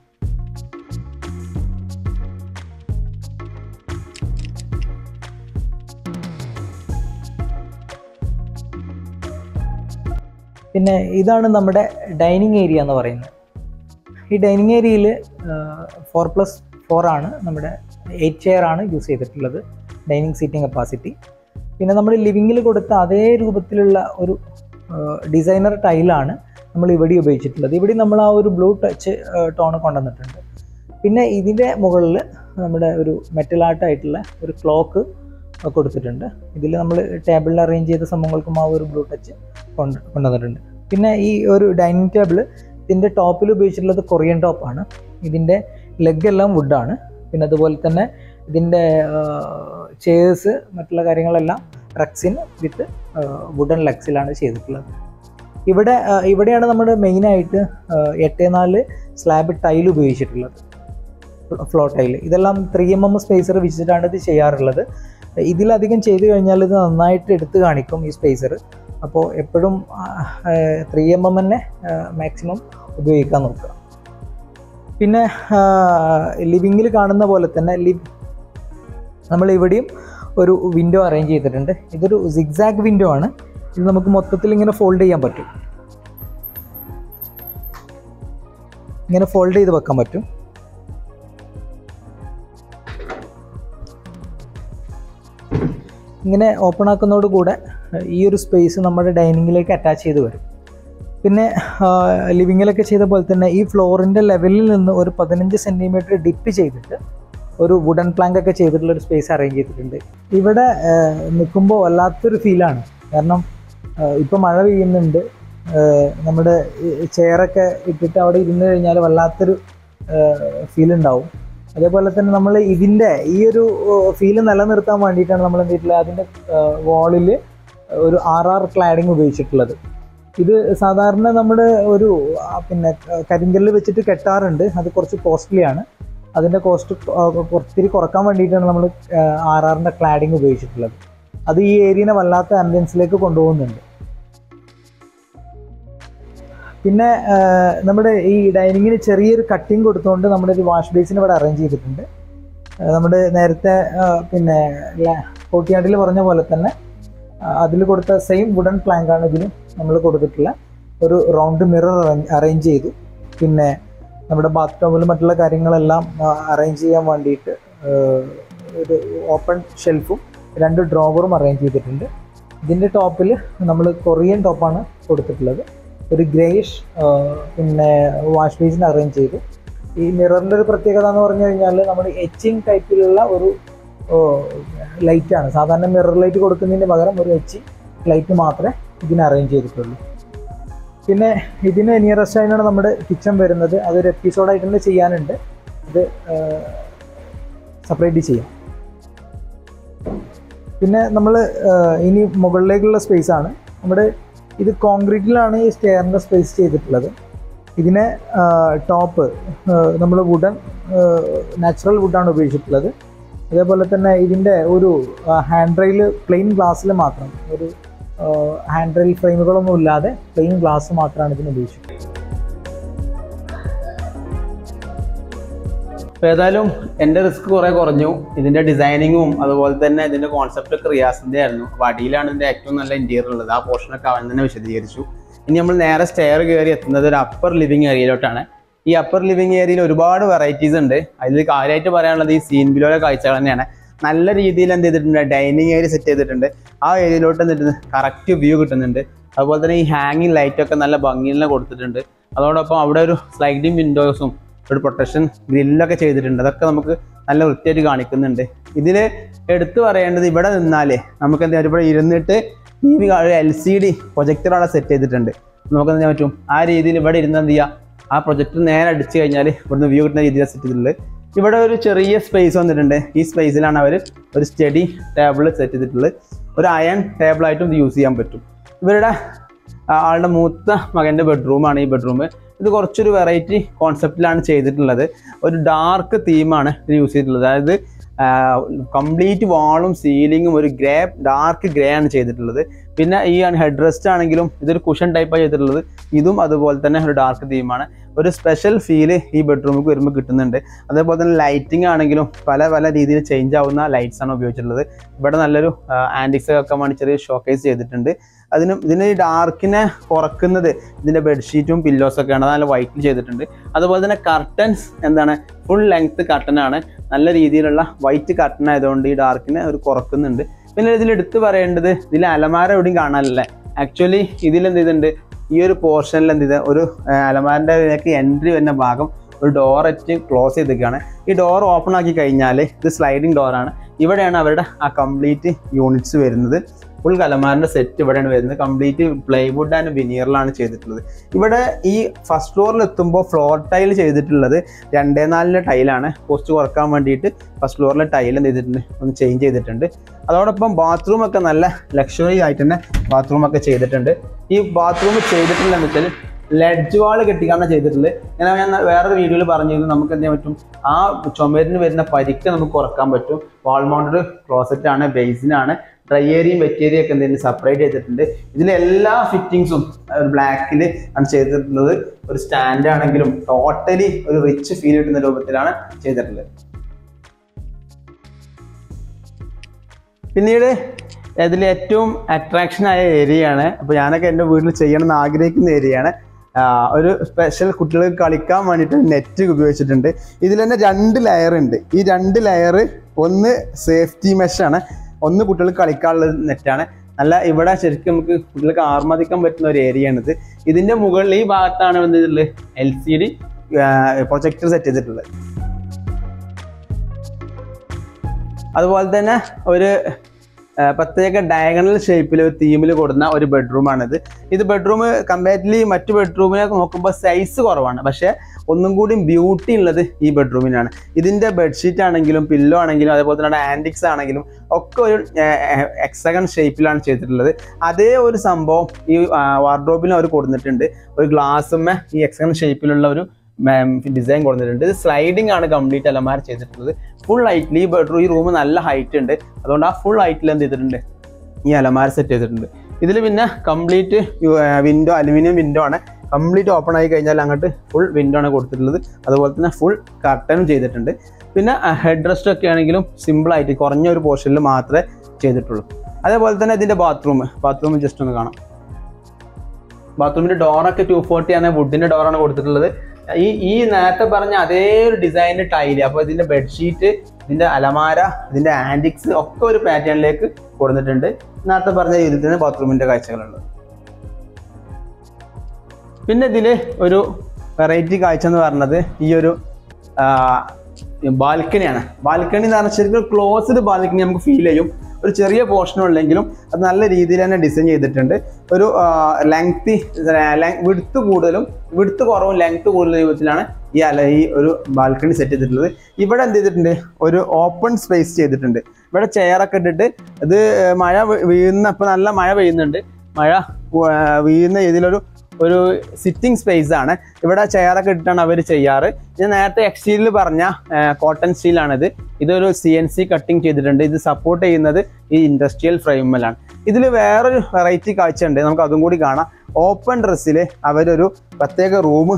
പിന്നെ ഇതാണ് നമ്മുടെ ഡൈനിങ് ഏരിയ എന്ന് പറയുന്നത് ഈ ഡൈനിങ് ഏരിയയിൽ ഫോർ പ്ലസ് ഫോർ ആണ് നമ്മുടെ എയ്റ്റ് ചെയർ ആണ് യൂസ് ചെയ്തിട്ടുള്ളത് ഡൈനിങ് സീറ്റിംഗ് കപ്പാസിറ്റി പിന്നെ നമ്മൾ ലിവിങ്ങിൽ കൊടുത്ത അതേ രൂപത്തിലുള്ള ഒരു ഡിസൈനർ ടൈലാണ് നമ്മൾ ഇവിടെ ഉപയോഗിച്ചിട്ടുള്ളത് ഇവിടെ നമ്മൾ ആ ഒരു ബ്ലൂ ടച്ച് ടോൺ കൊണ്ടുവന്നിട്ടുണ്ട് പിന്നെ ഇതിൻ്റെ മുകളിൽ നമ്മുടെ ഒരു മെറ്റൽ ആർട്ടായിട്ടുള്ള ഒരു ക്ലോക്ക് കൊടുത്തിട്ടുണ്ട് ഇതിൽ നമ്മൾ ടേബിളിൽ അറേഞ്ച് ചെയ്ത സംഭവങ്ങൾക്കും ആ ഒരു ബ്ലൂ ടച്ച് കൊണ്ട് കൊണ്ടുവന്നിട്ടുണ്ട് പിന്നെ ഈ ഒരു ഡൈനിങ് ടേബിൾ ഇതിൻ്റെ ടോപ്പിൽ ഉപയോഗിച്ചിട്ടുള്ളത് കൊറിയൻ ടോപ്പാണ് ഇതിൻ്റെ ലെഗ് എല്ലാം വുഡാണ് പിന്നെ അതുപോലെ തന്നെ ഇതിൻ്റെ ചെയേഴ്സ് മറ്റുള്ള കാര്യങ്ങളെല്ലാം റക്സിൻ വിത്ത് വുഡൻ ലെഗ്സിലാണ് ചെയ്തിട്ടുള്ളത് ഇവിടെ ആ, ഇവിടെയാണ് നമ്മുടെ മെയിനായിട്ട് എട്ട് നാല് സ്ലാബ് ടൈൽ ഉപയോഗിച്ചിട്ടുള്ളത് ഫ്ലോ ടൈൽ ഇതെല്ലാം ത്രീ എം എം സ്പേസർ വെച്ചിട്ടാണ് ഇത് ചെയ്യാറുള്ളത് ഇതിലധികം ചെയ്തു കഴിഞ്ഞാൽ ഇത് നന്നായിട്ട് എടുത്തു കാണിക്കും ഈ സ്പേസർ അപ്പോൾ എപ്പോഴും ത്രീ എം എം തന്നെ മാക്സിമം ഉപയോഗിക്കാൻ നോക്കുക പിന്നെ ലിവിങ്ങിൽ കാണുന്ന പോലെ തന്നെ ലിവ് നമ്മൾ ഇവിടെയും ഒരു വിൻഡോ അറേഞ്ച് ചെയ്തിട്ടുണ്ട് ഇതൊരു സിഗ്സാഗ് വിൻഡോ ആണ് ഇത് നമുക്ക് മൊത്തത്തിൽ ഇങ്ങനെ ഫോൾഡ് ചെയ്യാൻ പറ്റും ഇങ്ങനെ ഫോൾഡ് ചെയ്ത് വെക്കാൻ പറ്റും ഇങ്ങനെ ഓപ്പൺ ആക്കുന്നതോട് കൂടെ ഈ ഒരു സ്പേസ് നമ്മുടെ ഡൈനിങ്ങിലേക്ക് അറ്റാച്ച് ചെയ്ത് വരും പിന്നെ ലിവിങ്ങിലൊക്കെ ചെയ്ത പോലെ തന്നെ ഈ ഫ്ലോറിൻ്റെ ലെവലിൽ നിന്ന് ഒരു പതിനഞ്ച് സെൻറ്റിമീറ്റർ ഡിപ്പ് ചെയ്തിട്ട് ഒരു വുഡൻ പ്ലാങ്ക് ഒക്കെ ചെയ്തിട്ടുള്ള ഒരു സ്പേസ് അറേഞ്ച് ചെയ്തിട്ടുണ്ട് ഇവിടെ നിൽക്കുമ്പോൾ വല്ലാത്തൊരു ഫീലാണ് കാരണം ഇപ്പോൾ മഴ പെയ്യുന്നുണ്ട് ഏഹ് നമ്മുടെ ചെയറൊക്കെ ഇട്ടിട്ട് അവിടെ ഇരുന്ന് കഴിഞ്ഞാൽ വല്ലാത്തൊരു ഫീൽ ഉണ്ടാവും അതേപോലെ തന്നെ നമ്മൾ ഇതിൻ്റെ ഈ ഒരു ഫീല് നിലനിർത്താൻ വേണ്ടിയിട്ടാണ് നമ്മൾ എന്ത് ചെയ്തിട്ടുള്ളത് അതിൻ്റെ വാളിൽ ഒരു ആർ ആർ ക്ലാഡിങ് ഉപയോഗിച്ചിട്ടുള്ളത് ഇത് സാധാരണ നമ്മൾ ഒരു ആ, പിന്നെ ക- കരിങ്കല്ല് വെച്ചിട്ട് കെട്ടാറുണ്ട് അത് കുറച്ച് കോസ്റ്റ്ലി ആണ് അതിൻ്റെ കോസ്റ്റ് കുറച്ചിരി കുറക്കാൻ വേണ്ടിയിട്ടാണ് നമ്മൾ ആർ ആറിൻ്റെ ക്ലാഡിങ് ഉപയോഗിച്ചിട്ടുള്ളത് അത് ഈ ഏരിയനെ വല്ലാത്ത ആംബിയൻസിലേക്ക് കൊണ്ടുപോകുന്നുണ്ട് പിന്നെ ആ, നമ്മുടെ ഈ ഡൈനിങ്ങിന് ചെറിയൊരു കട്ടിങ് കൊടുത്തുകൊണ്ട് നമ്മുടെ ഒരു വാഷ് ബേസിൻ ഇവിടെ അറേഞ്ച് ചെയ്തിട്ടുണ്ട് ആ, നമ്മുടെ നേരത്തെ ആ, പിന്നെ കോട്ടിയാട്ടിൽ പറഞ്ഞ പോലെ തന്നെ അതിൽ കൊടുത്ത സെയിം വുഡൻ പ്ലാങ്ക് ആണ് ഇതിന് നമ്മൾ കൊടുത്തിട്ടുള്ള ഒരു റൗണ്ട് മിറർ അറേഞ്ച് ചെയ്തു പിന്നെ നമ്മുടെ ബാത്ത് ടോമിൽ മറ്റുള്ള കാര്യങ്ങളെല്ലാം അറേഞ്ച് ചെയ്യാൻ വേണ്ടിയിട്ട് ആ, ഒരു ഓപ്പൺ ഷെൽഫും രണ്ട് ഡ്രോവറും അറേഞ്ച് ചെയ്തിട്ടുണ്ട് ഇതിൻ്റെ ടോപ്പിൽ നമ്മൾ കൊറിയൻ ടോപ്പാണ് കൊടുത്തിട്ടുള്ളത് ഒരു ഗ്രേഷ് പിന്നെ വാഷ് ബേസിൻ അറേഞ്ച് ചെയ്തു ഈ മിററിൻ്റെ ഒരു പ്രത്യേകത എന്ന് പറഞ്ഞു കഴിഞ്ഞാൽ നമ്മൾ എച്ചിങ് ടൈപ്പിലുള്ള ഒരു ലൈറ്റാണ് സാധാരണ മിറർ ലൈറ്റ് കൊടുക്കുന്നതിന് പകരം ഒരു എച്ചിങ് ലൈറ്റ് മാത്രമേ ഇതിന് അറേഞ്ച് ചെയ്തിട്ടുള്ളൂ പിന്നെ ഇതിന് നിയറസ്റ്റ് ആയിട്ടാണ് നമ്മുടെ കിച്ചൺ വരുന്നത് അതൊരു എപ്പിസോഡായിട്ട് തന്നെ ചെയ്യാനുണ്ട് ഇത് സെപ്പറേറ്റ് ചെയ്യാം പിന്നെ നമ്മൾ ഇനി മുകളിലേക്കുള്ള സ്പേസ് ആണ് നമ്മുടെ ഇത് കോൺക്രീറ്റിലാണ് ഈ സ്റ്റെയറിൻ്റെ സ്പേസ് ചെയ്തിട്ടുള്ളത് ഇതിനെ ടോപ്പ് നമ്മൾ വുഡൻ നാച്ചുറൽ വുഡാണ് ഉപയോഗിച്ചിട്ടുള്ളത് അതേപോലെ തന്നെ ഇതിൻ്റെ ഒരു ഹാൻഡ് റെയിൽ പ്ലെയിൻ ഗ്ലാസ്സിൽ മാത്രം ഒരു ഹാൻഡ് റെയിൽ ഫ്രെയിമുകളൊന്നും ഇല്ലാതെ പ്ലെയിൻ ഗ്ലാസ് മാത്രമാണ് ഇതിന് ഉപയോഗിച്ചിട്ടുള്ളത് അപ്പോൾ ഏതായാലും എൻ്റെ റിസ്ക് കുറേ കുറഞ്ഞു ഇതിൻ്റെ ഡിസൈനിങ്ങും അതുപോലെ തന്നെ ഇതിൻ്റെ കോൺസെപ്റ്റ് ഒക്കെ റിയാസിൻ്റെ ആയിരുന്നു അപ്പോൾ അടിയിലാണ് ഇതിൻ്റെ ഏറ്റവും നല്ല ഇൻറ്റീരിയർ ഉള്ളത് ആ പോർഷനൊക്കെ അവൻ തന്നെ വിശദീകരിച്ചു ഇനി നമ്മൾ നേരെ സ്റ്റെയർ കയറി എത്തുന്നത് ഒരു അപ്പർ ലിവിങ് ഏരിയയിലോട്ടാണ് ഈ അപ്പർ ലിവിങ് ഏരിയയിൽ ഒരുപാട് വെറൈറ്റീസ് ഉണ്ട് അതിൽ കാര്യമായിട്ട് പറയാനുള്ളത് ഈ സീൻ ബിലോയുടെ കാഴ്ചകൾ തന്നെയാണ് നല്ല രീതിയിൽ എന്ത് ചെയ്തിട്ടുണ്ട് ഡൈനിങ് ഏരിയ സെറ്റ് ചെയ്തിട്ടുണ്ട് ആ ഏരിയയിലോട്ട് എന്നിട്ട് കറക്റ്റ് വ്യൂ കിട്ടുന്നുണ്ട് അതുപോലെ തന്നെ ഈ ഹാങ്ങിങ് ലൈറ്റൊക്കെ നല്ല ഭംഗിയിൽ തന്നെ കൊടുത്തിട്ടുണ്ട് അതോടൊപ്പം അവിടെ ഒരു സ്ലൈഡിങ് വിൻഡോസും ഒരു പ്രൊട്ടക്ഷൻ ഗ്രില്ലൊക്കെ ചെയ്തിട്ടുണ്ട് അതൊക്കെ നമുക്ക് നല്ല വൃത്തിയായിട്ട് കാണിക്കുന്നുണ്ട് ഇതിൽ എടുത്തു പറയേണ്ടത് ഇവിടെ നിന്നാലേ നമുക്ക് എന്താ ഇവിടെ ഇരുന്നിട്ട് T V L C D projector അവിടെ സെറ്റ് ചെയ്തിട്ടുണ്ട് നമുക്ക് എന്ത് ചെയ്യാൻ പറ്റും ആ രീതിയിൽ ഇവിടെ ഇരുന്ന് എന്ത് ചെയ്യുക ആ പ്രൊജക്ടർ നേരെ അടിച്ചു കഴിഞ്ഞാൽ ഇവിടുന്ന് വ്യൂ കിട്ടുന്ന രീതിയിൽ സെറ്റ് ചെയ്തിട്ടുള്ളത് ഇവിടെ ഒരു ചെറിയ സ്പേസ് വന്നിട്ടുണ്ട് ഈ സ്പേസിലാണ് അവർ ഒരു സ്റ്റഡി ടേബിൾ സെറ്റ് ചെയ്തിട്ടുള്ളത് ഒരു അയൺ ടേബിളായിട്ടും ഇത് യൂസ് ചെയ്യാൻ പറ്റും ഇവരുടെ ആ, ആളുടെ മൂത്ത മകൻ്റെ ബെഡ്റൂമാണ് ഈ ബെഡ്റൂം ഇത് കുറച്ചൊരു വെറൈറ്റി കോൺസെപ്റ്റിലാണ് ചെയ്തിട്ടുള്ളത് ഒരു ഡാർക്ക് തീമാണ് ഇത് യൂസ് ചെയ്തിട്ടുള്ളത് അതായത് കംപ്ലീറ്റ് വാളും സീലിങ്ങും ഒരു ഗ്രേ ഡാർക്ക് ഗ്രേ ആണ് ചെയ്തിട്ടുള്ളത് പിന്നെ ഈ ഹെഡ് റെസ്റ്റ് ആണെങ്കിലും ഇതൊരു കുഷൻ ടൈപ്പാണ് ചെയ്തിട്ടുള്ളത് ഇതും അതുപോലെ തന്നെ ഒരു ഡാർക്ക് തീമാണ് ഒരു സ്പെഷ്യൽ ഫീല് ഈ ബെഡ്റൂമിൽ വരുമ്പോൾ കിട്ടുന്നുണ്ട് അതേപോലെ തന്നെ ലൈറ്റിംഗ് ആണെങ്കിലും പല പല രീതിയിൽ ചേഞ്ച് ആവുന്ന ലൈറ്റ്സ് ആണ് ഉപയോഗിച്ചിട്ടുള്ളത് ഇവിടെ നല്ലൊരു ആൻറ്റിക്സ് ഒക്കെ വേണ്ടി ചെറിയ ഷോക്കേസ് ചെയ്തിട്ടുണ്ട് അതിന് ഇതിന് ഈ ഡാർക്കിനെ കുറക്കുന്നത് ഇതിൻ്റെ ബെഡ്ഷീറ്റും പില്ലോസൊക്കെയാണ് അത് നല്ല വൈറ്റിൽ ചെയ്തിട്ടുണ്ട് അതുപോലെ തന്നെ കർട്ടൻസ് എന്താണ് ഫുൾ ലെങ്ത് കർട്ടനാണ് നല്ല രീതിയിലുള്ള വൈറ്റ് കർട്ടൻ ആയതുകൊണ്ട് ഈ ഡാർക്കിനെ ഒരു കുറക്കുന്നുണ്ട് പിന്നെ ഇതിൽ എടുത്ത് പറയേണ്ടത് ഇതിൽ അലമാര എവിടെയും കാണാനല്ലേ ആക്ച്വലി ഇതിൽ എന്ത് ചെയ്തിട്ടുണ്ട് ഈ ഒരു പോർഷനിൽ എന്ത് ചെയ്ത് ഒരു അലമാരിൻ്റെ ഇതിലേക്ക് എൻട്രി വരുന്ന ഭാഗം ഒരു ഡോർ വെച്ച് ക്ലോസ് ചെയ്തിരിക്കുകയാണ് ഈ ഡോർ ഓപ്പൺ ആക്കി കഴിഞ്ഞാൽ ഇത് സ്ലൈഡിങ് ഡോറാണ് ഇവിടെയാണ് അവരുടെ ആ കംപ്ലീറ്റ് യൂണിറ്റ്സ് വരുന്നത് ഫുൾ കലമാറിൻ്റെ സെറ്റ് ഇവിടെയാണ് വരുന്നത് കംപ്ലീറ്റ് പ്ലൈവുഡ് ആൻഡ് വിനിയറിലാണ് ചെയ്തിട്ടുള്ളത് ഇവിടെ ഈ ഫസ്റ്റ് ഫ്ലോറിൽ എത്തുമ്പോൾ ഫ്ലോർ ടൈൽ ചെയ്തിട്ടുള്ളത് രണ്ടേ നാലിൻ്റെ ടൈലാണ് കോസ്റ്റ് കുറക്കാൻ വേണ്ടിയിട്ട് ഫസ്റ്റ് ഫ്ലോറിലെ ടൈൽ എന്ത് ചെയ്തിട്ടുണ്ട് ഒന്ന് ചേഞ്ച് ചെയ്തിട്ടുണ്ട് അതോടൊപ്പം ബാത്റൂം ഒക്കെ നല്ല ലക്ഷറി ആയിട്ട് തന്നെ ബാത്റൂം ഒക്കെ ചെയ്തിട്ടുണ്ട് ഈ ബാത്റൂം ചെയ്തിട്ടുള്ളതെന്ന് വെച്ചാൽ ലെഡ്ജ് വാൾ കെട്ടിക്കാണ് ചെയ്തിട്ടുള്ളത് ഞാൻ ഞാൻ വേറൊരു വീഡിയോയിൽ പറഞ്ഞിരുന്നു നമുക്ക് എന്ത് ചെയ്യാൻ പറ്റും ആ ചുമരിന് വരുന്ന പരിക്ക് നമുക്ക് കുറക്കാൻ പറ്റും വാൾ മൗണ്ടഡ് ക്ലോസറ്റ് ആണ് ബേസിനാണ് ഡ്രൈ ഏരിയയും വെറ്റ് ഏരിയയും ഒക്കെ എന്തെങ്കിലും സെപ്പറേറ്റ് ചെയ്തിട്ടുണ്ട് ഇതിലെ എല്ലാ ഫിറ്റിങ്സും ഒരു ബ്ലാക്കിൽ ആണ് ചെയ്തിട്ടുള്ളത് ഒരു സ്റ്റാൻഡ് ആണെങ്കിലും ടോട്ടലി ഒരു റിച്ച് ഫീൽ കിട്ടുന്ന രൂപത്തിലാണ് ചെയ്തിട്ടുള്ളത് പിന്നീട് ഇതിൽ ഏറ്റവും അട്രാക്ഷൻ ആയ ഏരിയയാണ് അപ്പോൾ ഞാനൊക്കെ എൻ്റെ വീട്ടിൽ ചെയ്യണം എന്ന് ആഗ്രഹിക്കുന്ന ഏരിയയാണ് ആ, ഒരു സ്പെഷ്യൽ കുട്ടികൾക്ക് കളിക്കാൻ വേണ്ടിയിട്ട് നെറ്റ് ഉപയോഗിച്ചിട്ടുണ്ട് ഇതിൽ തന്നെ രണ്ട് ലെയർ ഉണ്ട് ഈ രണ്ട് ലെയർ ഒന്ന് സേഫ്റ്റി മെഷാണ് ഒന്ന് കുട്ടികൾക്ക് കളിക്കാനുള്ള നെറ്റാണ് നല്ല ഇവിടെ ശരിക്കും നമുക്ക് കുട്ടികൾക്ക് ആർമതിക്കാൻ പറ്റുന്ന ഒരു ഏരിയ ആണിത് ഇതിൻ്റെ മുകളിൽ ഈ ഭാഗത്താണ് എന്ത് ചെയ്തിട്ടുള്ളത് L C D projector set ചെയ്തിട്ടുള്ളത് അതുപോലെ തന്നെ ഒരു ആ, പ്രത്യേക ഡയഗണൽ ഷേപ്പിൽ ഒരു തീമിൽ കൊടുക്കുന്ന ഒരു ബെഡ്റൂമാണിത് ഇത് ബെഡ്റൂം കമ്പാരിറ്റീവ്ലി മറ്റു ബെഡ്റൂമിനെ നോക്കുമ്പോൾ സൈസ് കുറവാണ് പക്ഷേ ഒന്നും കൂടി ബ്യൂട്ടി ഉള്ളത് ഈ ബെഡ്റൂമിനാണ് ഇതിൻ്റെ ബെഡ്ഷീറ്റ് ആണെങ്കിലും പില്ലോ ആണെങ്കിലും അതേപോലെ തന്നെ ആൻറ്റിക്സ് ആണെങ്കിലും ഒക്കെ ഒരു എക്സഗൺ ഷേപ്പിലാണ് ചെയ്തിട്ടുള്ളത് അതേ ഒരു സംഭവം ഈ വാർഡ്രോബിലും അവർ കൊടുത്തിട്ടുണ്ട് ഒരു ഗ്ലാസ്സുമ്മേ ഈ എക്സഗൺ ഷേപ്പിലുള്ള ഒരു ഡിസൈൻ കൊടുത്തിട്ടുണ്ട് ഇത് സ്ലൈഡിംഗ് ആണ് കംപ്ലീറ്റ് അലമാര ചെയ്തിട്ടുള്ളത് ഫുൾ ഹൈറ്റിൽ ഈ ബെഡ്റൂം ഈ റൂം നല്ല ഹൈറ്റ് ഉണ്ട് അതുകൊണ്ട് ആ ഫുൾ ഹൈറ്റിൽ എന്ത് ചെയ്തിട്ടുണ്ട് ഈ അലമാര സെറ്റ് ചെയ്തിട്ടുണ്ട് ഇതിൽ പിന്നെ കംപ്ലീറ്റ് വിൻഡോ അലുമിനിയം വിൻഡോ ആണ് കംപ്ലീറ്റ് ഓപ്പൺ ആയി കഴിഞ്ഞാൽ അങ്ങോട്ട് ഫുൾ വിൻഡോ ആണ് കൊടുത്തിട്ടുള്ളത് അതുപോലെ തന്നെ ഫുൾ കർട്ടനും ചെയ്തിട്ടുണ്ട് പിന്നെ ഹെഡ് റെസ്റ്റ് ഒക്കെ ആണെങ്കിലും സിമ്പിൾ ആയിട്ട് കുറഞ്ഞ ഒരു പോർഷനിൽ മാത്രമേ ചെയ്തിട്ടുള്ളൂ അതേപോലെ തന്നെ ഇതിൻ്റെ ബാത്റൂം ബാത്റൂം ജസ്റ്റ് ഒന്ന് കാണാം ബാത്റൂമിന്റെ ഡോറൊക്കെ ടു ഫോർട്ടി ആണ് വുഡിന്റെ ഡോറാണ് കൊടുത്തിട്ടുള്ളത് ഈ ഈ നേരത്തെ പറഞ്ഞ അതേ ഒരു ഡിസൈനിന്റെ ടൈല് അപ്പോൾ ഇതിന്റെ ബെഡ്ഷീറ്റ് ഇതിന്റെ അലമാര ഇതിന്റെ ആന്റിക്സ് ഒക്കെ ഒരു പാറ്റേണിലേക്ക് കൊടുത്തിട്ടുണ്ട് നേരത്തെ പറഞ്ഞ രീതിയിൽ തന്നെ ബാത്റൂമിന്റെ കാഴ്ചകളുള്ളത് പിന്നെ ഇതില് ഒരു വെറൈറ്റി കാഴ്ച എന്ന് പറഞ്ഞത് ഈ ഒരു ബാൽക്കണിയാണ് ബാൽക്കണി എന്ന് പറഞ്ഞാൽ ശരിക്കും ക്ലോസ്ഡ് ബാൽക്കണി നമുക്ക് ഫീൽ ചെയ്യും ഒരു ചെറിയ പോർഷൻ ഉള്ളെങ്കിലും അത് നല്ല രീതിയിൽ തന്നെ ഡിസൈൻ ചെയ്തിട്ടുണ്ട് ഒരു ലെങ്തി വിടുത്ത് കൂടുതലും വിടുത്ത് കുറവും ലെങ്ത് കൂടുതൽ രൂപത്തിലാണ് ഈ അല ഈ ഒരു ബാൽക്കണി സെറ്റ് ചെയ്തിട്ടുള്ളത് ഇവിടെ എന്ത് ചെയ്തിട്ടുണ്ട് ഒരു ഓപ്പൺ സ്പേസ് ചെയ്തിട്ടുണ്ട് ഇവിടെ ചെയറൊക്കെ ഇട്ടിട്ട് ഇത് മഴ വീ- വീഴുന്ന ഇപ്പം നല്ല മഴ പെയ്യുന്നുണ്ട് മഴ വ- വീഴുന്ന ഇതിലൊരു ഒരു സിറ്റിംഗ് സ്പേസ് ആണ് ഇവിടെ ചെയറൊക്കെ ഇട്ടിട്ടാണ് അവർ ചെയ്യാറ് ഞാൻ നേരത്തെ എക്സ്റ്റീരിയൽ പറഞ്ഞ കോട്ടൺ സ്റ്റീലാണിത് ഇതൊരു സി എൻ സി കട്ടിങ് ചെയ്തിട്ടുണ്ട് ഇത് സപ്പോർട്ട് ചെയ്യുന്നത് ഈ ഇൻഡസ്ട്രിയൽ ഫ്രെയിമിലാണ് ഇതിൽ വേറൊരു വെറൈറ്റി കാഴ്ച ഉണ്ട് നമുക്ക് അതും കൂടി കാണാം ഓപ്പൺ ഡ്രസ്സിൽ അവരൊരു പ്രത്യേക റൂം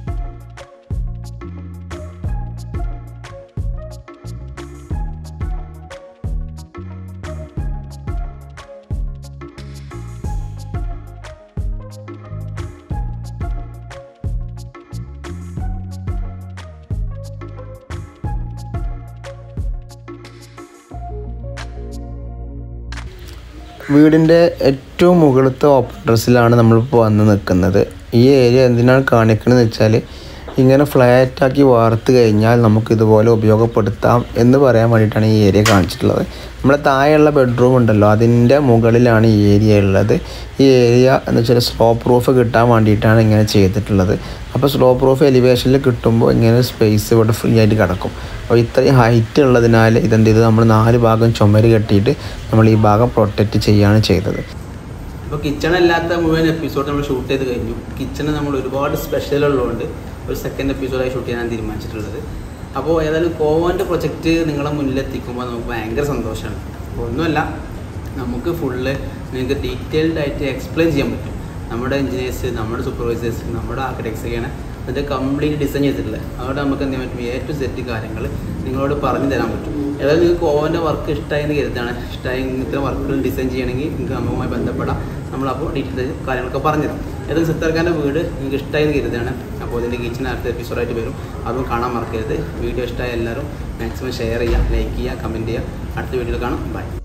വീടിൻ്റെ ഏറ്റവും മുകളിലത്തെ ഓപ്പൺ ഡ്രസ്സിലാണ് നമ്മളിപ്പോൾ വന്ന് നിൽക്കുന്നത് ഈ ഏരിയ എന്തിനാണ് കാണിക്കണമെന്ന് വെച്ചാൽ ഇങ്ങനെ ഫ്ലാറ്റാക്കി വാർത്ത് കഴിഞ്ഞാൽ നമുക്ക് ഇതുപോലെ ഉപയോഗപ്പെടുത്താം എന്ന് പറയാൻ വേണ്ടിയിട്ടാണ് ഈ ഏരിയ കാണിച്ചിട്ടുള്ളത് നമ്മുടെ താഴെയുള്ള ബെഡ്റൂം ഉണ്ടല്ലോ അതിൻ്റെ മുകളിലാണ് ഈ ഏരിയ ഉള്ളത് ഈ ഏരിയ എന്ന് വെച്ചാൽ സ്ലോ പ്രൂഫ് കിട്ടാൻ വേണ്ടിയിട്ടാണ് ഇങ്ങനെ ചെയ്തിട്ടുള്ളത് അപ്പോൾ സ്ലോ പ്രൂഫ് എലിവേഷനിൽ കിട്ടുമ്പോൾ ഇങ്ങനെ സ്പേസ് ഇവിടെ ഫ്രീ ആയിട്ട് കിടക്കും അപ്പോൾ ഇത്രയും ഹൈറ്റ് ഉള്ളതിനാൽ ഇതെന്ത് ചെയ്ത് നമ്മൾ നാല് ഭാഗം ചുമര് കെട്ടിയിട്ട് നമ്മൾ ഈ ഭാഗം പ്രൊട്ടക്റ്റ് ചെയ്യുകയാണ് ചെയ്തത് ഇപ്പോൾ കിച്ചൺ അല്ലാത്ത മുഴുവൻ എപ്പിസോഡ് നമ്മൾ ഷൂട്ട് ചെയ്ത് കഴിഞ്ഞു കിച്ചണ് നമ്മൾ ഒരുപാട് സ്പെഷ്യൽ ഉള്ളതുകൊണ്ട് ഒരു സെക്കൻഡ് എപ്പിസോഡായി ഷൂട്ട് ചെയ്യാൻ തീരുമാനിച്ചിട്ടുള്ളത് അപ്പോൾ ഏതായാലും കോവൻ്റെ പ്രൊജക്റ്റ് നിങ്ങളെ മുന്നിലെത്തിക്കുമ്പോൾ നമുക്ക് ഭയങ്കര സന്തോഷമാണ് അപ്പോൾ ഒന്നുമല്ല നമുക്ക് ഫുള്ള് നിങ്ങൾക്ക് ഡീറ്റെയിൽഡ് ആയിട്ട് എക്സ്പ്ലെയിൻ ചെയ്യാൻ പറ്റും നമ്മുടെ എഞ്ചിനീയേഴ്സ് നമ്മുടെ സൂപ്പർവൈസേഴ്സ് നമ്മുടെ ആർക്കിടെക്ട്സൊക്കെയാണ് അതിൻ്റെ കംപ്ലീറ്റ് ഡിസൈൻ ചെയ്തിട്ടുള്ളത് അതുകൊണ്ട് നമുക്ക് എന്ത് ചെയ്യാൻ പറ്റും എ ടു സെറ്റ് കാര്യങ്ങൾ നിങ്ങളോട് പറഞ്ഞു തരാൻ പറ്റും ഏതായാലും നിങ്ങൾക്ക് ഓവൻ്റെ വർക്ക് ഇഷ്ടമായെന്ന് കരുതാണ് ഇഷ്ടമായി ഇത്തരം വർക്കുകൾ ഡിസൈൻ ചെയ്യണമെങ്കിൽ നിങ്ങൾക്ക് നമ്മളുമായി ബന്ധപ്പെടാം നമ്മളപ്പോൾ ഡീറ്റെയിൽസ് കാര്യങ്ങളൊക്കെ പറഞ്ഞുതരാം ഏതായാലും സിത്തർക്കാൻ്റെ വീട് നിങ്ങൾക്ക് ഇഷ്ടമായെന്ന് കരുതാണ് അപ്പോൾ ഇതിൻ്റെ കിച്ചൺ അടുത്ത എപ്പിസോഡായിട്ട് വരും അതും കാണാൻ മറക്കരുത് വീഡിയോ ഇഷ്ടമായ എല്ലാവരും മാക്സിമം ഷെയർ ചെയ്യുക ലൈക്ക് ചെയ്യുക കമൻറ്റ് ചെയ്യുക അടുത്ത വീഡിയോയിൽ കാണാം ബൈ